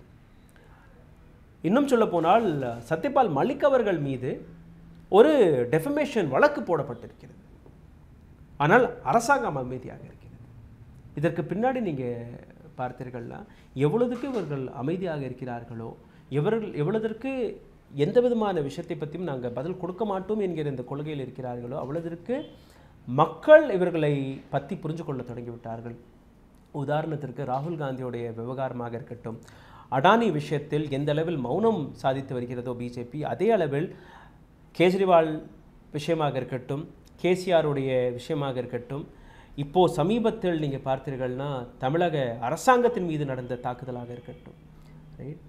இன்னும் சொல்ல போனால் சத்யபால் மலிக் அவர்கள் மீது ஒரு டெஃபமேஷன் வழக்கு போடப்பட்டிருக்கிறது ஆனால் அரசாங்கம் அமைதியாக இருக்கிறது இதற்கு பின்னாடி நீங்கள் பார்த்தீர்கள்னா எவ்வளவுக்கு இவர்கள் அமைதியாக இருக்கிறார்களோ எவர்கள் எவ்வளதற்கு எந்த விதமான விஷயத்தை பற்றியும் நாங்கள் பதில் கொடுக்க மாட்டோம் என்கிற இந்த கொள்கையில் இருக்கிறார்களோ அவ்வளதற்கு மக்கள் இவர்களை பற்றி புரிஞ்சு கொள்ள தொடங்கிவிட்டார்கள் உதாரணத்திற்கு ராகுல் காந்தியுடைய விவகாரமாக இருக்கட்டும் அடானி விஷயத்தில் எந்த அளவில் மௌனம் சாதித்து வருகிறதோ பிஜேபி அதே அளவில் கேஜ்ரிவால் விஷயமாக இருக்கட்டும் கேசிஆருடைய விஷயமாக இருக்கட்டும் இப்போ சமீபத்தில் நீங்கள் பார்த்தீர்கள்னா தமிழக அரசாங்கத்தின் மீது நடந்த தாக்குதலாக இருக்கட்டும் ரைட்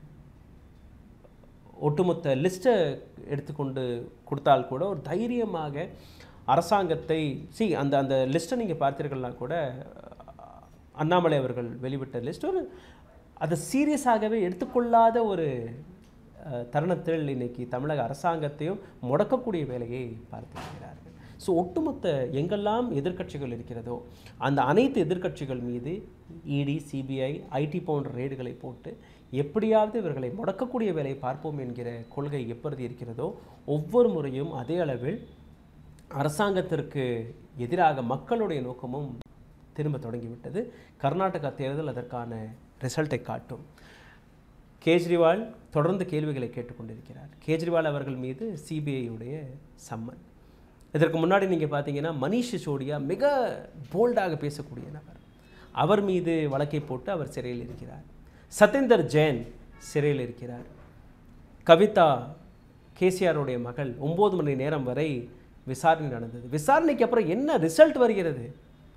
ஒட்டுமொத்த லிஸ்ட்டை எடுத்துக்கொண்டு கொடுத்தால் கூட ஒரு தைரியமாக அரசாங்கத்தை சி அந்த அந்த லிஸ்ட்டை நீங்கள் பார்த்தீர்கள்னா கூட அண்ணாமலை அவர்கள் வெளிவிட்ட லிஸ்ட் ஒரு அதை சீரியஸாகவே எடுத்துக்கொள்ளாத ஒரு அஹ், தருணத்தில் இன்னைக்கு தமிழக அரசாங்கத்தையும் முடக்கக்கூடிய வேலையை பார்த்திருக்கிறார்கள் ஸோ ஒட்டுமொத்த எங்கெல்லாம் எதிர்க்கட்சிகள் இருக்கிறதோ அந்த அனைத்து எதிர்க்கட்சிகள் மீது இடி சிபிஐ ஐடி போன்ற ரெய்டுகளை போட்டு எப்படியாவது இவர்களை முடக்கக்கூடிய வேலையை பார்ப்போம் என்கிற கொள்கை எப்பொழுது இருக்கிறதோ ஒவ்வொரு முறையும் அதே அளவில் அரசாங்கத்திற்கு எதிராக மக்களுடைய நோக்கமும் திரும்ப தொடங்கிவிட்டது கர்நாடகா தேர்தல் அதற்கான ரிசல்ட்டை காட்டும் கேஜ்ரிவால் தொடர்ந்து கேள்விகளை கேட்டுக்கொண்டிருக்கிறார் கேஜ்ரிவால் அவர்கள் மீது சிபிஐயுடைய சம்மன் இதற்கு முன்னாடி நீங்கள் பார்த்தீங்கன்னா மனிஷ் சிசோடியா மிக போல்டாக பேசக்கூடிய நபர் அவர் மீது வழக்கை போட்டு அவர் சிறையில் இருக்கிறார் சத்யேந்தர் ஜெயின் சிறையில் இருக்கிறார் கவிதா கேசிஆருடைய மகள் ஒம்பது மணி நேரம் வரை விசாரணை நடந்தது விசாரணைக்கு அப்புறம் என்ன ரிசல்ட் வருகிறது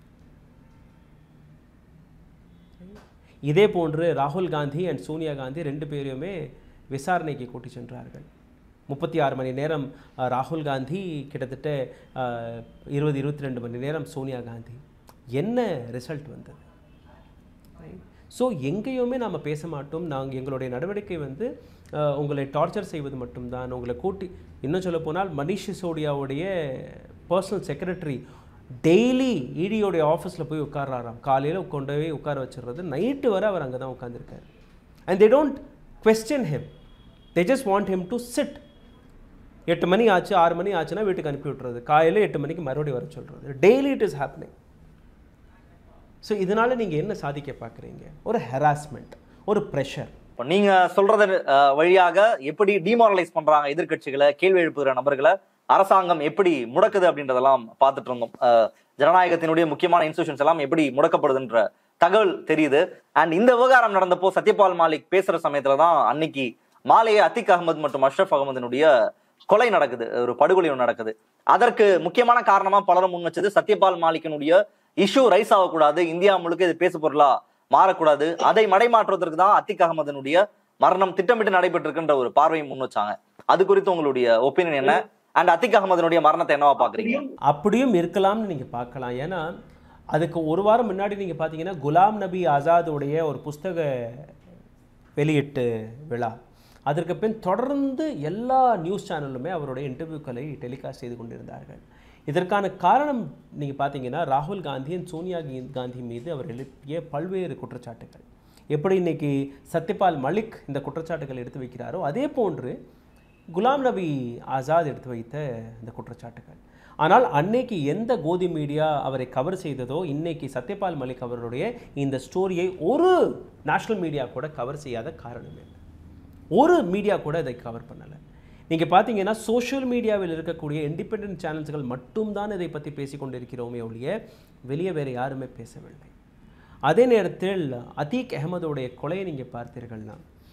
இதே போன்று ராகுல் காந்தி அண்ட் சோனியா காந்தி ரெண்டு பேரையுமே விசாரணைக்கு கூட்டி சென்றார்கள் முப்பத்தி ஆறு மணி நேரம் அஹ், ராகுல் காந்தி கிட்டத்தட்ட அஹ், இருபது இருபத்தி ரெண்டு மணி நேரம் சோனியா காந்தி என்ன ரிசல்ட் வந்தது ஸோ எங்கேயுமே நாம் பேச மாட்டோம் நாங்கள் எங்களுடைய நடவடிக்கை வந்து அஹ், உங்களை டார்ச்சர் செய்வது மட்டும்தான் உங்களை கூட்டி இன்னும் சொல்ல போனால் மனிஷ் சிசோடியாவுடைய பர்சனல் செக்ரட்டரி டெய்லி இடியோடைய ஆஃபீஸில் போய் உட்கார்றாராம் காலையில் கொண்டு போய் உட்கார வச்சிடுறது நைட்டு வரை அவர் அங்கே தான் உட்காந்துருக்காரு and they don't question him they just want him to sit எட்டு மணி ஆச்சு ஆறு மணி ஆச்சுன்னா வீட்டுக்கு அனுப்பி விட்டுறது காலையில் எட்டு மணிக்கு மறுபடியும் வர சொல்கிறது daily it is happening so இதனால நீங்கள் என்ன சாதிக்க பார்க்குறீங்க ஒரு ஹெராஸ்மெண்ட் ஒரு ப்ரெஷர் இப்போ நீங்க சொல்றது அஹ், வழியாக எப்படி டிமாரலைஸ் பண்றாங்க எதிர்க்கட்சிகளை கேள்வி எழுப்புகிற நபர்களை அரசாங்கம் எப்படி முடக்குது அப்படின்றதெல்லாம் பார்த்துட்டு இருந்தோம் அஹ், ஜனநாயகத்தினுடைய முக்கியமான இன்ஸ்டியூஷன்ஸ் எல்லாம் எப்படி முடக்கப்படுதுன்ற தகவல் தெரியுது அண்ட் இந்த விவகாரம் நடந்தப்போ சத்யபால் மாலிக் பேசுற சமயத்துல தான் அன்னைக்கு மாலையே அத்திக் அகமது மற்றும் அஷ்ரஃப் அகமதினுடைய கொலை நடக்குது ஒரு படுகொலை ஒன்று நடக்குது அதற்கு முக்கியமான காரணமா பலரும் முன் வச்சது சத்யபால் மாலிக்கினுடைய இஷ்யூ ரைஸ் ஆகக்கூடாது இந்தியா முழுக்க இது பேசு பொருளா மாறக்கூடாது அதை மடைமாற்றுவதற்கு தான் அத்திக் அகமதனுடைய மரணம் திட்டமிட்டு நடைபெற்றிருக்குன்ற ஒரு பார்வையை முன் வச்சாங்க அது குறித்து உங்களுடைய ஒப்பீனியன் என்ன அண்ட் அத்திக் அகமதனுடைய மரணத்தை என்னவா பாக்குறீங்க அப்படியும் இருக்கலாம்னு நீங்கள் பார்க்கலாம் ஏன்னா அதுக்கு ஒரு வாரம் முன்னாடி நீங்கள் பார்த்தீங்கன்னா குலாம் நபி ஆசாதுடைய ஒரு புஸ்தக வெளியீட்டு விழா அதற்கு பின் தொடர்ந்து எல்லா நியூஸ் சேனலுமே அவருடைய இன்டர்வியூக்களை டெலிகாஸ்ட் செய்து கொண்டிருந்தார்கள் இதற்கான காரணம் நீங்கள் பார்த்தீங்கன்னா ராகுல் காந்தியின் சோனியா கீ- காந்தி மீது அவர் எழுப்பிய பல்வேறு குற்றச்சாட்டுகள் எப்படி இன்னைக்கு சத்யபால் மலிக் இந்த குற்றச்சாட்டுகளை எடுத்து வைக்கிறாரோ அதே போன்று குலாம் நபி ஆசாத் எடுத்து வைத்த இந்த குற்றச்சாட்டுகள் ஆனால் அன்னைக்கு எந்த கோதி மீடியா அவரை கவர் செய்ததோ இன்னைக்கு சத்யபால் மலிக் அவருடைய இந்த ஸ்டோரியை ஒரு நேஷனல் மீடியா கூட கவர் செய்யாத காரணம் என்ன ஒரு மீடியா கூட இதை கவர் பண்ணலை நீங்கள் பார்த்தீங்கன்னா சோஷியல் மீடியாவில் இருக்கக்கூடிய இண்டிபெண்டன்ட் சேனல்ஸ்கள் மட்டும்தான் இதை பற்றி பேசிக் கொண்டிருக்கிறோமே ஒழிய வெளியே வேறு யாருமே பேசவில்லை அதே நேரத்தில் அதீக் அஹமதுடைய கொலையை நீங்கள் பார்த்தீர்கள்னா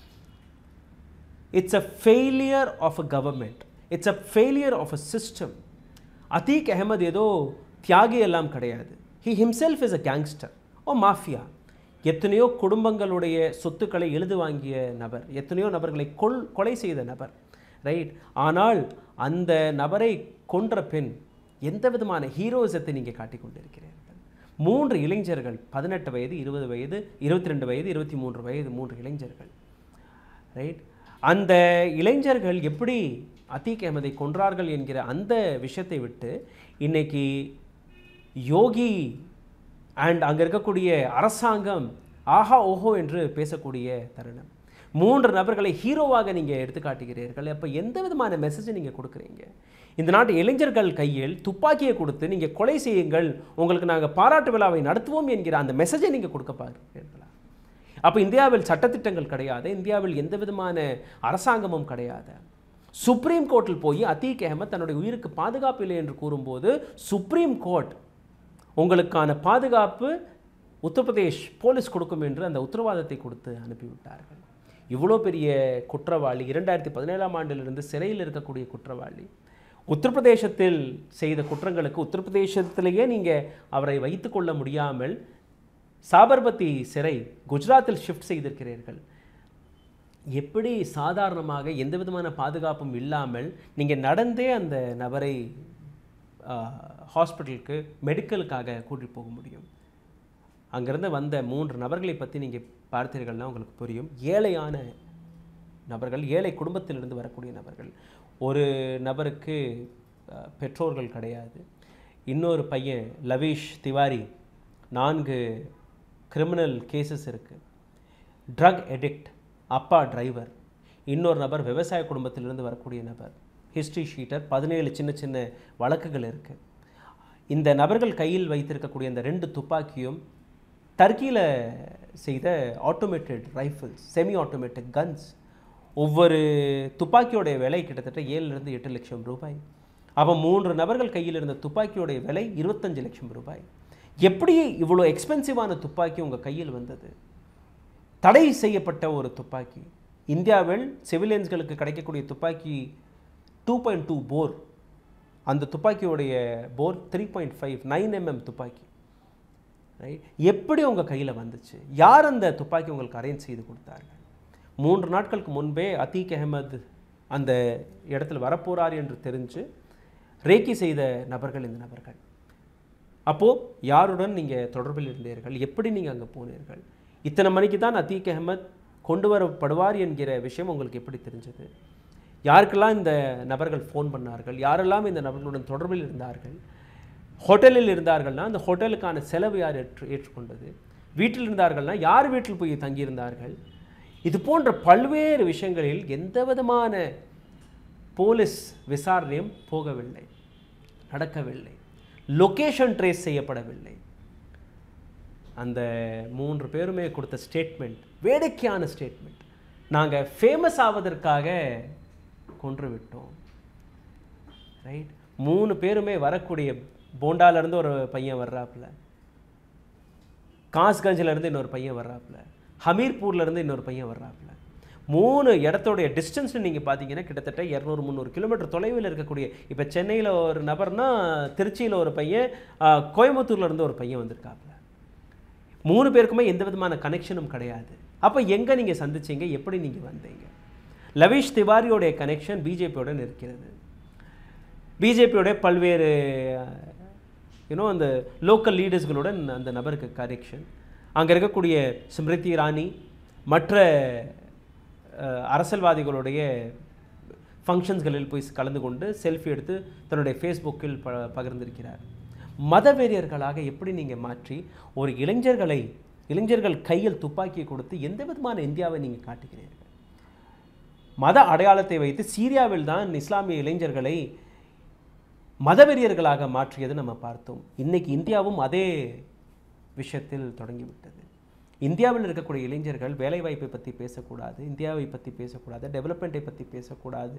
it's a failure of a government it's a failure of a system Atiq Ahmad ஏதோ தியாகி எல்லாம் கிடையாது he himself is a gangster or mafia எத்தனையோ குடும்பங்களுடைய சொத்துக்களை எழுது வாங்கிய நபர் எத்தனையோ நபர்களை கொல் கொலை செய்த நபர் ரைட் ஆனால் அந்த நபரை கொன்ற பெண் எந்த விதமான ஹீரோயிசத்தை நீங்கள் காட்டிக் கொண்டிருக்கிறீர்கள் மூன்று இளைஞர்கள் பதினெட்டு வயது இருபது வயது இருபத்தி ரெண்டு வயது இருபத்தி மூன்று வயது மூன்று இளைஞர்கள் ரைட் அந்த இளைஞர்கள் எப்படி அத்தீக் அஹமதை கொன்றார்கள் என்கிற அந்த விஷயத்தை விட்டு இன்னைக்கு யோகி அண்ட் அங்கே இருக்கக்கூடிய அரசாங்கம் ஆஹா ஓஹோ என்று பேசக்கூடிய தருணம் மூன்று நபர்களை ஹீரோவாக நீங்கள் எடுத்து காட்டுகிறீர்கள் அப்போ எந்த விதமான மெசேஜை நீங்கள் கொடுக்குறீங்க இந்த நாட்டு இளைஞர்கள் கையில் துப்பாக்கியை கொடுத்து நீங்கள் கொலை செய்யுங்கள் உங்களுக்கு நாங்கள் பாராட்டு விழாவை நடத்துவோம் என்கிற அந்த மெசேஜை நீங்கள் கொடுக்க பார்க்கிறீர்களா அப்போ இந்தியாவில் சட்டத்திட்டங்கள் கிடையாது இந்தியாவில் எந்த விதமான அரசாங்கமும் கிடையாது சுப்ரீம் கோர்ட்டில் போய் அத்தீக் அஹமத் தன்னுடைய உயிருக்கு பாதுகாப்பு இல்லை என்று கூறும்போது சுப்ரீம் கோர்ட் உங்களுக்கான பாதுகாப்பு உத்தரப்பிரதேஷ் போலீஸ் கொடுக்கும் என்று அந்த உத்தரவாதத்தை கொடுத்து அனுப்பிவிட்டார்கள் இவ்வளோ பெரிய குற்றவாளி இரண்டாயிரத்தி பதினேழாம் ஆண்டிலிருந்து சிறையில் இருக்கக்கூடிய குற்றவாளி உத்தரப்பிரதேசத்தில் செய்த குற்றங்களுக்கு உத்தரப்பிரதேசத்திலேயே நீங்கள் அவரை வைத்துக்கொள்ள முடியாமல் சாபர்மதி சிறை குஜராத்தில் ஷிஃப்ட் செய்திருக்கிறீர்கள் எப்படி சாதாரணமாக எந்த விதமான பாதுகாப்பும் இல்லாமல் நீங்கள் நடந்தே அந்த நபரை ஹாஸ்பிட்டலுக்கு மெடிக்கலுக்காக கூட்டிட்டு போக முடியும் அங்கிருந்து வந்த மூன்று நபர்களை பற்றி நீங்கள் பார்த்தீர்கள்னா உங்களுக்கு புரியும் ஏழையான நபர்கள் ஏழை குடும்பத்திலிருந்து வரக்கூடிய நபர்கள் ஒரு நபருக்கு அஹ், பெற்றோர்கள் கிடையாது இன்னொரு பையன் லவீஷ் திவாரி நான்கு கிரிமினல் கேசஸ் இருக்குது ட்ரக் எடிக்ட் அப்பா டிரைவர் இன்னொரு நபர் விவசாய குடும்பத்திலிருந்து வரக்கூடிய நபர் ஹிஸ்ட்ரி ஷீட்டர் பதினேழு சின்ன சின்ன வழக்குகள் இருக்குது இந்த நபர்கள் கையில் வைத்திருக்கக்கூடிய இந்த ரெண்டு துப்பாக்கியும் டர்க்கியில் செய்த automated rifles semi automatic guns ஒவ்வொரு துப்பாக்கியோடைய விலை கிட்டத்தட்ட ஏழுலேருந்து எட்டு லட்சம் ரூபாய் அப்போ மூன்று நபர்கள் கையில் இருந்த துப்பாக்கியோடைய விலை இருபத்தஞ்சு லட்சம் ரூபாய் எப்படி இவ்வளோ எக்ஸ்பென்சிவான துப்பாக்கி உங்கள் கையில் வந்தது தடை செய்யப்பட்ட ஒரு துப்பாக்கி இந்தியாவில் சிவிலியன்ஸ்களுக்கு கிடைக்கக்கூடிய துப்பாக்கி டூ பாயிண்ட் டூ போர் அந்த துப்பாக்கியோடைய bore three point five nine mm துப்பாக்கி ரைட் எப்படி உங்கள் கையில் வந்துச்சு யார் அந்த துப்பாக்கி உங்களுக்கு அரேஞ்ச் செய்து கொடுத்தார்கள் மூன்று நாட்களுக்கு முன்பே அத்தீக் அஹமது அந்த இடத்துல வரப்போறார் என்று தெரிஞ்சு ரேக்கி செய்த நபர்கள் இந்த நபர்கள் அப்போது யாருடன் நீங்கள் தொடர்பில் இருந்தீர்கள் எப்படி நீங்கள் அங்கே போனீர்கள் இத்தனை மணிக்கு தான் அத்தீக் அஹமத் கொண்டு வரப்படுவார் என்கிற விஷயம் உங்களுக்கு எப்படி தெரிஞ்சது யாருக்கெல்லாம் இந்த நபர்கள் ஃபோன் பண்ணார்கள் யாரெல்லாம் இந்த நபர்களுடன் தொடர்பில் இருந்தார்கள் ஹோட்டலில் இருந்தார்கள்னா அந்த ஹோட்டலுக்கான செலவு யார் ஏற்று ஏற்றுக்கொண்டது வீட்டில் இருந்தார்கள்னா யார் வீட்டில் போய் தங்கியிருந்தார்கள் இது போன்ற பல்வேறு விஷயங்களில் எந்த விதமான போலீஸ் விசாரணையும் போகவில்லை நடக்கவில்லை லொகேஷன் ட்ரேஸ் செய்யப்படவில்லை அந்த மூன்று பேருமே கொடுத்த ஸ்டேட்மெண்ட் வேடிக்கையான ஸ்டேட்மெண்ட் நாங்கள் ஃபேமஸ் ஆவதற்காக கொன்று விட்டோம் ரைட் மூணு பேருமே வரக்கூடிய போண்டால இருந்து ஒரு பையன் வர்றாப்புல காஸ்கஞ்சில் இருந்து இன்னொரு பையன் வர்றாப்புல ஹமீர்பூர்ல இருந்து இன்னொரு பையன் வர்றாப்புல மூணு இடத்தோடைய டிஸ்டன்ஸ் நீங்க பார்த்தீங்கன்னா கிட்டத்தட்ட இரநூறு முந்நூறு கிலோமீட்டர் தொலைவில் இருக்கக்கூடிய இப்போ சென்னையில் ஒரு நபர்னா திருச்சியில் ஒரு பையன் ஆஹ், கோயம்புத்தூர்ல இருந்து ஒரு பையன் வந்திருக்காப்புல மூணு பேருக்குமே எந்த விதமான கனெக்ஷனும் கிடையாது அப்போ எங்கே நீங்கள் சந்திச்சீங்க எப்படி நீங்கள் வந்தீங்க லவிஷ் திவாரியோடைய கனெக்ஷன் பிஜேபியோட இருக்கிறது பிஜேபியோட பல்வேறு யூனோ அந்த லோக்கல் லீடர்ஸ்களுடன் அந்த நபருக்கு கனெக்ஷன் அங்கே இருக்கக்கூடிய ஸ்மிருதி இரானி மற்ற அஹ், அரசியல்வாதிகளுடைய ஃபங்க்ஷன்ஸ்களில் போய் கலந்து கொண்டு செல்ஃபி எடுத்து தன்னுடைய ஃபேஸ்புக்கில் ப பகிர்ந்திருக்கிறார் மதவெறியர்களாக எப்படி நீங்கள் மாற்றி ஒரு இளைஞர்களை இளைஞர்கள் கையில் துப்பாக்கியை கொடுத்து எந்த விதமான இந்தியாவை நீங்கள் காட்டுகிறீர்கள் மத அடையாளத்தை வைத்து சீரியாவில் தான் இஸ்லாமிய இளைஞர்களை மதவெறியர்களாக மாற்றியது நம்ம பார்த்தோம் இன்னைக்கு இந்தியாவும் அதே விஷயத்தில் தொடங்கிவிட்டது இந்தியாவில் இருக்கக்கூடிய இளைஞர்கள் வேலைவாய்ப்பை பற்றி பேசக்கூடாது இந்தியாவை பற்றி பேசக்கூடாது டெவலப்மெண்ட்டை பற்றி பேசக்கூடாது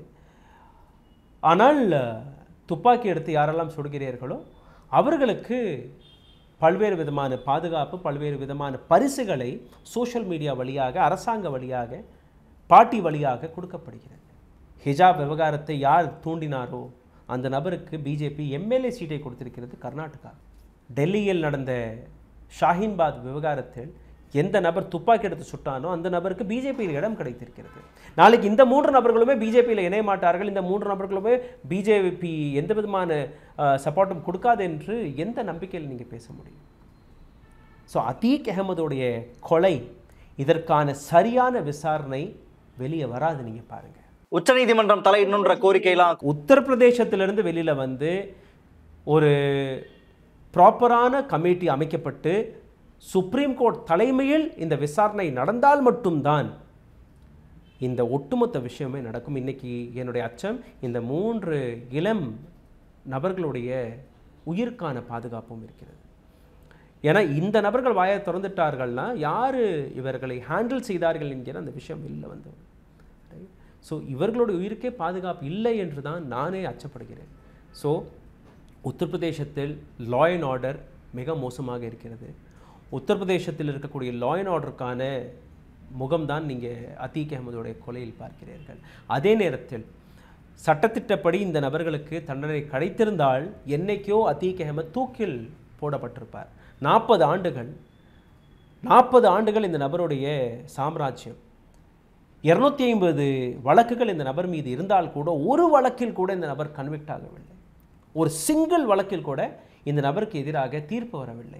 ஆனால் துப்பாக்கி எடுத்து யாரெல்லாம் சுடுகிறீர்களோ அவர்களுக்கு பல்வேறு விதமான பாதுகாப்பு பல்வேறு விதமான பரிசுகளை சோஷியல் மீடியா வழியாக அரசாங்க வழியாக பாட்டி வழியாக கொடுக்கப்படுகிறது ஹிஜாப் விவகாரத்தை யார் தூண்டினாரோ அந்த நபருக்கு பிஜேபி எம்எல்ஏ சீட்டை கொடுத்திருக்கிறது கர்நாடகா டெல்லியில் நடந்த ஷாஹீன்பாத் விவகாரத்தில் எந்த நபர் துப்பாக்கி எடுத்து சுட்டானோ அந்த நபருக்கு பிஜேபியில் இடம் கிடைத்திருக்கிறது நாளைக்கு இந்த மூன்று நபர்களுமே பிஜேபியில் இணைய மாட்டார்கள் இந்த மூன்று நபர்களுமே பிஜேபி எந்த விதமான சப்போர்ட்டும் கொடுக்காது என்று எந்த நம்பிக்கையில் நீங்கள் பேச முடியும் ஸோ அதீக் அகமதுடைய கொலை இதற்கான சரியான விசாரணை வெளியே வராது நீங்கள் பாருங்கள் உச்சநீதிமன்றம் தலையிடணுன்ற கோரிக்கையெல்லாம் உத்தரப்பிரதேசத்திலிருந்து வெளியில வந்து ஒரு ப்ராப்பரான கமிட்டி அமைக்கப்பட்டு சுப்ரீம் கோர்ட் தலைமையில் இந்த விசாரணை நடந்தால் மட்டும்தான் இந்த ஒட்டுமொத்த விஷயமே நடக்கும் இன்னைக்கு என்னுடைய அச்சம் இந்த மூன்று இளம் நபர்களுடைய உயிருக்கான பாதுகாப்பும் இருக்கிறது ஏன்னா இந்த நபர்கள் வாயை திறந்துட்டார்கள்னா யார் இவர்களை ஹேண்டில் செய்தார்கள் என்கிற அந்த விஷயம் வெளில வந்து ஸோ இவர்களுடைய உயிருக்கே பாதுகாப்பு இல்லை என்று தான் நானே அச்சப்படுகிறேன் ஸோ உத்தரப்பிரதேசத்தில் லா அண்ட் ஆர்டர் மிக மோசமாக இருக்கிறது உத்தரப்பிரதேசத்தில் இருக்கக்கூடிய லா அண்ட் ஆர்டருக்கான முகம்தான் நீங்கள் அத்தீக் அகமதுடைய கொலையில் பார்க்கிறீர்கள் அதே நேரத்தில் சட்டத்திட்டப்படி இந்த நபர்களுக்கு தண்டனை கிடைத்திருந்தால் என்னைக்கோ அத்தீக் அகமது தூக்கில் போடப்பட்டிருப்பார் நாற்பது ஆண்டுகள் நாற்பது ஆண்டுகள் இந்த நபருடைய சாம்ராஜ்யம் இருநூத்தி ஐம்பது வழக்குகள் இந்த நபர் மீது இருந்தால் கூட ஒரு வழக்கில் கூட இந்த நபர் கன்விக்ட் ஆகவில்லை ஒரு சிங்கிள் வழக்கில் கூட இந்த நபருக்கு எதிராக தீர்ப்பு வரவில்லை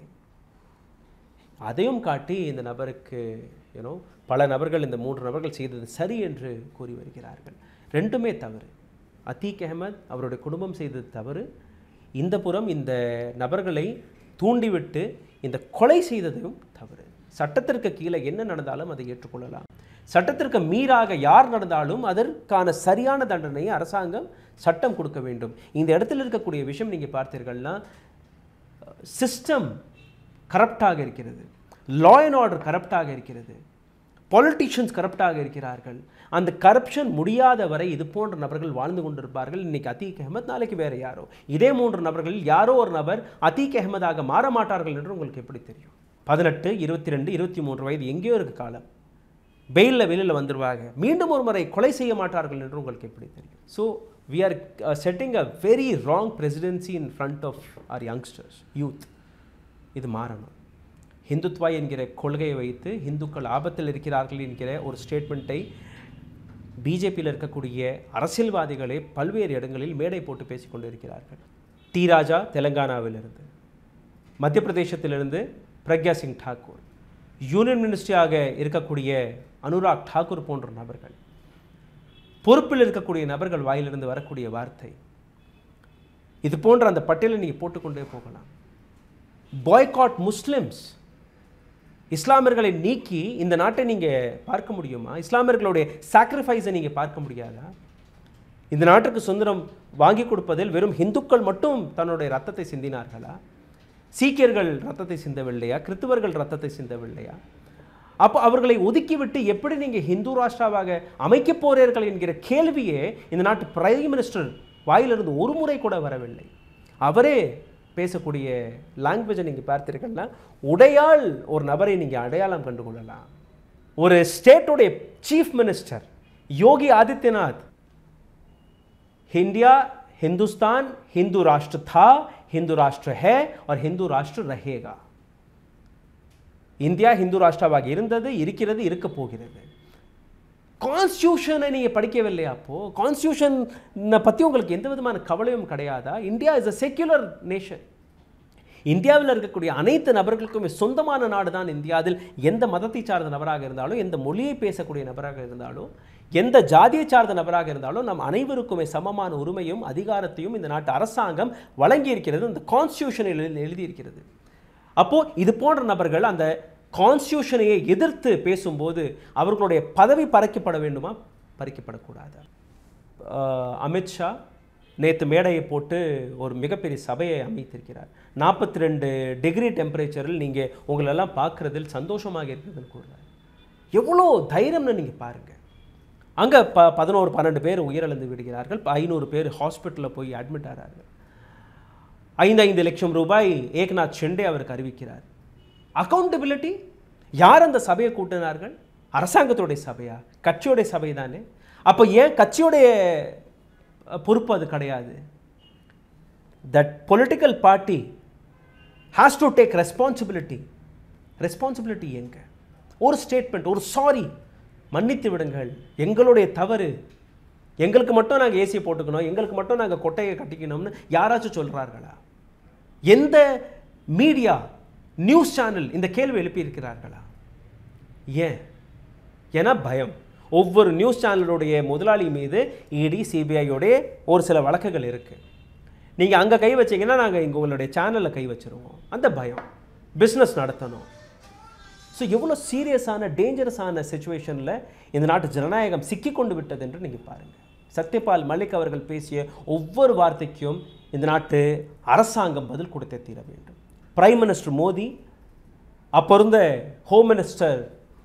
அதையும் காட்டி இந்த நபருக்கு யூனோ பல நபர்கள் இந்த மூன்று நபர்கள் செய்தது சரி என்று கூறி வருகிறார்கள் ரெண்டுமே தவறு அத்தீக் அஹமத் அவருடைய குடும்பம் செய்தது தவறு இந்த புறம் இந்த நபர்களை தூண்டிவிட்டு இந்த கொலை செய்ததும் தவறு சட்டத்திற்கு கீழே என்ன நடந்தாலும் அதை ஏற்றுக்கொள்ளலாம் சட்டத்திற்கு மீறாக யார் நடந்தாலும் அதற்கான சரியான தண்டனையை அரசாங்கம் சட்டம் கொடுக்க வேண்டும் இந்த இடத்துல இருக்கக்கூடிய விஷயம் நீங்கள் பார்த்தீர்கள்னா சிஸ்டம் கரப்டாக இருக்கிறது லா அண்ட் ஆர்டர் கரப்டாக இருக்கிறது பொலிட்டிஷியன்ஸ் கரப்டாக இருக்கிறார்கள் அந்த கரப்ஷன் முடியாத வரை இது போன்ற நபர்கள் வாழ்ந்து கொண்டிருப்பார்கள் இன்னைக்கு அத்தீக் அஹமத் நாளைக்கு வேற யாரோ இதே மூன்று நபர்களில் யாரோ ஒரு நபர் அத்தீக் அஹமதாக மாற மாட்டார்கள் என்று உங்களுக்கு எப்படி தெரியும் பதினெட்டு இருபத்தி ரெண்டு இருபத்தி மூன்று வயது எங்கேயோ இருக்கு காலம் பெயிலில் வெளியில் வந்துடுவாங்க மீண்டும் ஒரு முறை கொலை செய்ய மாட்டார்கள் என்று உங்களுக்கு எப்படி தெரியும் so we are setting a very wrong presidency in front of our youngsters youth இது மாறணும் ஹிந்துத்வா என்கிற கொள்கையை வைத்து இந்துக்கள் ஆபத்தில் இருக்கிறார்கள் என்கிற ஒரு ஸ்டேட்மெண்ட்டை பிஜேபியில் இருக்கக்கூடிய அரசியல்வாதிகளே பல்வேறு இடங்களில் மேடை போட்டு பேசிக்கொண்டு இருக்கிறார்கள் டி ராஜா தெலங்கானாவிலிருந்து மத்திய பிரதேசத்திலிருந்து பிரக்யா சிங் டாக்கூர் யூனியன் மினிஸ்ட்ரியாக இருக்கக்கூடிய அனுராக் டாக்கூர் போன்ற நபர்கள் பொறுப்பில் இருக்கக்கூடிய நபர்கள் வாயிலிருந்து வரக்கூடிய வார்த்தை இது போன்ற அந்த பட்டியலை நீங்கள் போட்டுக்கொண்டே போகலாம் பாய்காட் முஸ்லிம்ஸ் இஸ்லாமியர்களை நீக்கி இந்த நாட்டை நீங்கள் பார்க்க முடியுமா இஸ்லாமியர்களுடைய சாக்ரிஃபைஸை நீங்கள் பார்க்க முடியாதா இந்த நாட்டுக்கு சுதந்திரம் வாங்கி கொடுப்பதில் வெறும் இந்துக்கள் மட்டும் தன்னுடைய ரத்தத்தை சிந்தினார்களா சீக்கியர்கள் ரத்தத்தை சிந்தவில்லையா கிறித்துவர்கள் ரத்தத்தை சிந்தவில்லையா அப்போ அவர்களை ஒதுக்கிவிட்டு எப்படி நீங்கள் ஹிந்து ராஷ்டிராவாக அமைக்கப் போறீர்கள் என்கிற கேள்வியே இந்த நாட்டு பிரைம் மினிஸ்டர் வாயிலிருந்து ஒரு முறை கூட வரவில்லை அவரே பேசக்கூடிய லாங்குவேஜை நீங்கள் பார்த்தீர்கள்னா உடையால் ஒரு நபரை நீங்கள் அடையாளம் கண்டுகொள்ளலாம் ஒரு ஸ்டேட்டுடைய chief minister Yogi Adityanath India Hindustan Hindu राष्ट्र था हिंदू राष्ट्र है और हिंदू राष्ट्र रहेगा இந்தியா ஹிந்து ராஷ்டிராவாக இருந்தது இருக்கிறது இருக்க போகிறது கான்ஸ்டியூஷனை நீங்கள் படிக்கவில்லையா அப்போ கான்ஸ்டியூஷனை பற்றி உங்களுக்கு எந்த விதமான கவலையும் கிடையாதா India is a secular nation இந்தியாவில் இருக்கக்கூடிய அனைத்து நபர்களுக்குமே சொந்தமான நாடு தான் இந்தியா அதில் எந்த மதத்தை சார்ந்த நபராக இருந்தாலும் எந்த மொழியை பேசக்கூடிய நபராக இருந்தாலும் எந்த ஜாதியை சார்ந்த நபராக இருந்தாலும் நம் அனைவருக்குமே சமமான உரிமையும் அதிகாரத்தையும் இந்த நாட்டு அரசாங்கம் வழங்கி இருக்கிறது அந்த கான்ஸ்டியூஷனில் எழுதி- எழுதியிருக்கிறது அப்போ இது போன்ற நபர்கள் அந்த கான்ஸ்டியூஷனையை எதிர்த்து பேசும்போது அவர்களுடைய பதவி பறிக்கப்பட வேண்டுமா பறிக்கப்படக்கூடாது ஆஹ் அமித்ஷா நேற்று மேடையை போட்டு ஒரு மிகப்பெரிய சபையை அமைத்திருக்கிறார் நாற்பத்தி ரெண்டு டிகிரி டெம்பரேச்சரில் நீங்கள் உங்களெல்லாம் பார்க்குறதில் சந்தோஷமாக இருக்குதுன்னு கூறுறாரு எவ்வளோ தைரியம்னு நீங்கள் பாருங்கள் அங்கே ப பதினோரு பன்னெண்டு பேர் உயிரிழந்து விடுகிறார்கள் ஐநூறு பேர் ஹாஸ்பிட்டலில் போய் அட்மிட் ஆகிறார்கள் ஐந்து ஐந்து லட்சம் ரூபாய் ஏக்நாத் ஷெண்டே அவருக்கு அறிவிக்கிறார் அக்கௌண்டபிலிட்டி யார் அந்த சபையை கூட்டினார்கள் அரசாங்கத்துடைய சபையா கட்சியுடைய சபை தானே அப்போ ஏன் கட்சியுடைய அஹ், பொறுப்பு அது கிடையாது that political party has to take responsibility responsibility எங்க ஒரு ஸ்டேட்மெண்ட் ஒரு சாரி மன்னித்து விடுங்கள் எங்களுடைய தவறு எங்களுக்கு மட்டும் நாங்கள் ஏசி போட்டுக்கணும் எங்களுக்கு மட்டும் நாங்கள் கொட்டையை கட்டிக்கணும்னு யாராச்சும் சொல்கிறார்களா எந்த மீடியா நியூஸ் சேனல் இந்த கேள்வி எழுப்பியிருக்கிறார்களா ஏன் ஏன்னா பயம் ஒவ்வொரு நியூஸ் சேனலுடைய முதலாளி மீது இடி சிபிஐயோடைய ஒரு சில வழக்குகள் இருக்குது நீங்கள் அங்கே கை வச்சீங்கன்னா நாங்கள் இங்கே உங்களுடைய சேனலில் கை வச்சிருவோம் அந்த பயம் பிஸ்னஸ் நடத்தணும் ஸோ எவ்வளோ சீரியஸான டேஞ்சரஸான சுச்சுவேஷனில் இந்த நாட்டு ஜனநாயகம் சிக்கி கொண்டு விட்டது என்று நீங்கள் பாருங்கள் சத்யபால் மல்லிக் அவர்கள் பேசிய ஒவ்வொரு வார்த்தைக்கும் இந்த நாட்டு அரசாங்கம் பதில் கொடுத்தே தீர வேண்டும் பிரைம் மினிஸ்டர் மோடி அப்போ இருந்த ஹோம் மினிஸ்டர்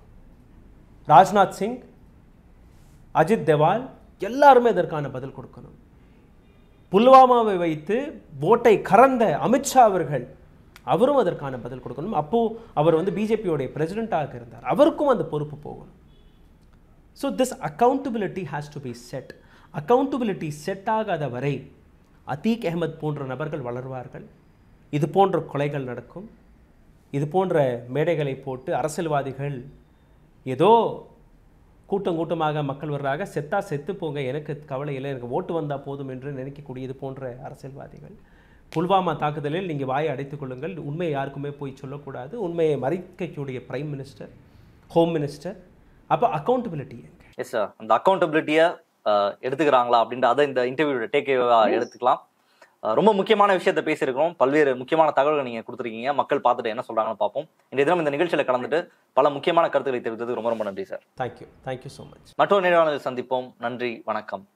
ராஜ்நாத் சிங் அஜித் தேவால் எல்லாருமே இதற்கான பதில் கொடுக்கணும் புல்வாமாவை வைத்து போட்டை கறந்த அமித்ஷா அவர்கள் அவரும் அதற்கான பதில் கொடுக்கணும் அப்போ அவர் வந்து பிஜேபியோடைய பிரசிடெண்ட்டாக இருந்தார் அவருக்கும் அந்த பொறுப்பு போகணும் so this accountability has to be set accountability set ஆகாத வரை அதீக் அஹமத் போன்ற நபர்கள் வளர்வார்கள் இது போன்ற கொலைகள் நடக்கும் இது போன்ற மேடைகளை போட்டு அரசியல்வாதிகள் ஏதோ கூட்டம் கூட்டமாக மக்கள் வர்றாங்க செத்தா செத்து போங்க எனக்கு கவலை இல்லை எனக்கு ஓட்டு வந்தால் போதும் என்று நினைக்கக்கூடிய இது போன்ற அரசியல்வாதிகள் புல்வாமா தாக்குதலில் நீங்கள் வாயை அடைத்துக் கொள்ளுங்கள் உண்மையை யாருக்குமே போய் சொல்லக்கூடாது உண்மையை மறைக்கக்கூடிய பிரைம் மினிஸ்டர் ஹோம் மினிஸ்டர் அப்போ அக்கௌண்டபிலிட்டி எங்க எஸ் சார் அந்த அக்கௌண்டபிலிட்டியை எடுத்துக்கிறாங்களா அப்படின்ற அதை இந்த இன்டர்வியூட டேக்கேவா எடுத்துக்கலாம் அஹ் ரொம்ப முக்கியமான விஷயத்த பேசியிருக்கிறோம் பல்வேறு முக்கியமான தகவல்கள் நீங்க கொடுத்துருக்கீங்க மக்கள் பார்த்துட்டு என்ன சொல்றாங்கன்னு பார்ப்போம் இன்றைய தினம் இந்த நிகழ்ச்சியில கலந்துட்டு பல முக்கியமான கருத்துக்களை தெரிவித்தது ரொம்ப ரொம்ப நன்றி sir thank you thank you so much மற்றொரு நேர்காணலில் சந்திப்போம் நன்றி வணக்கம்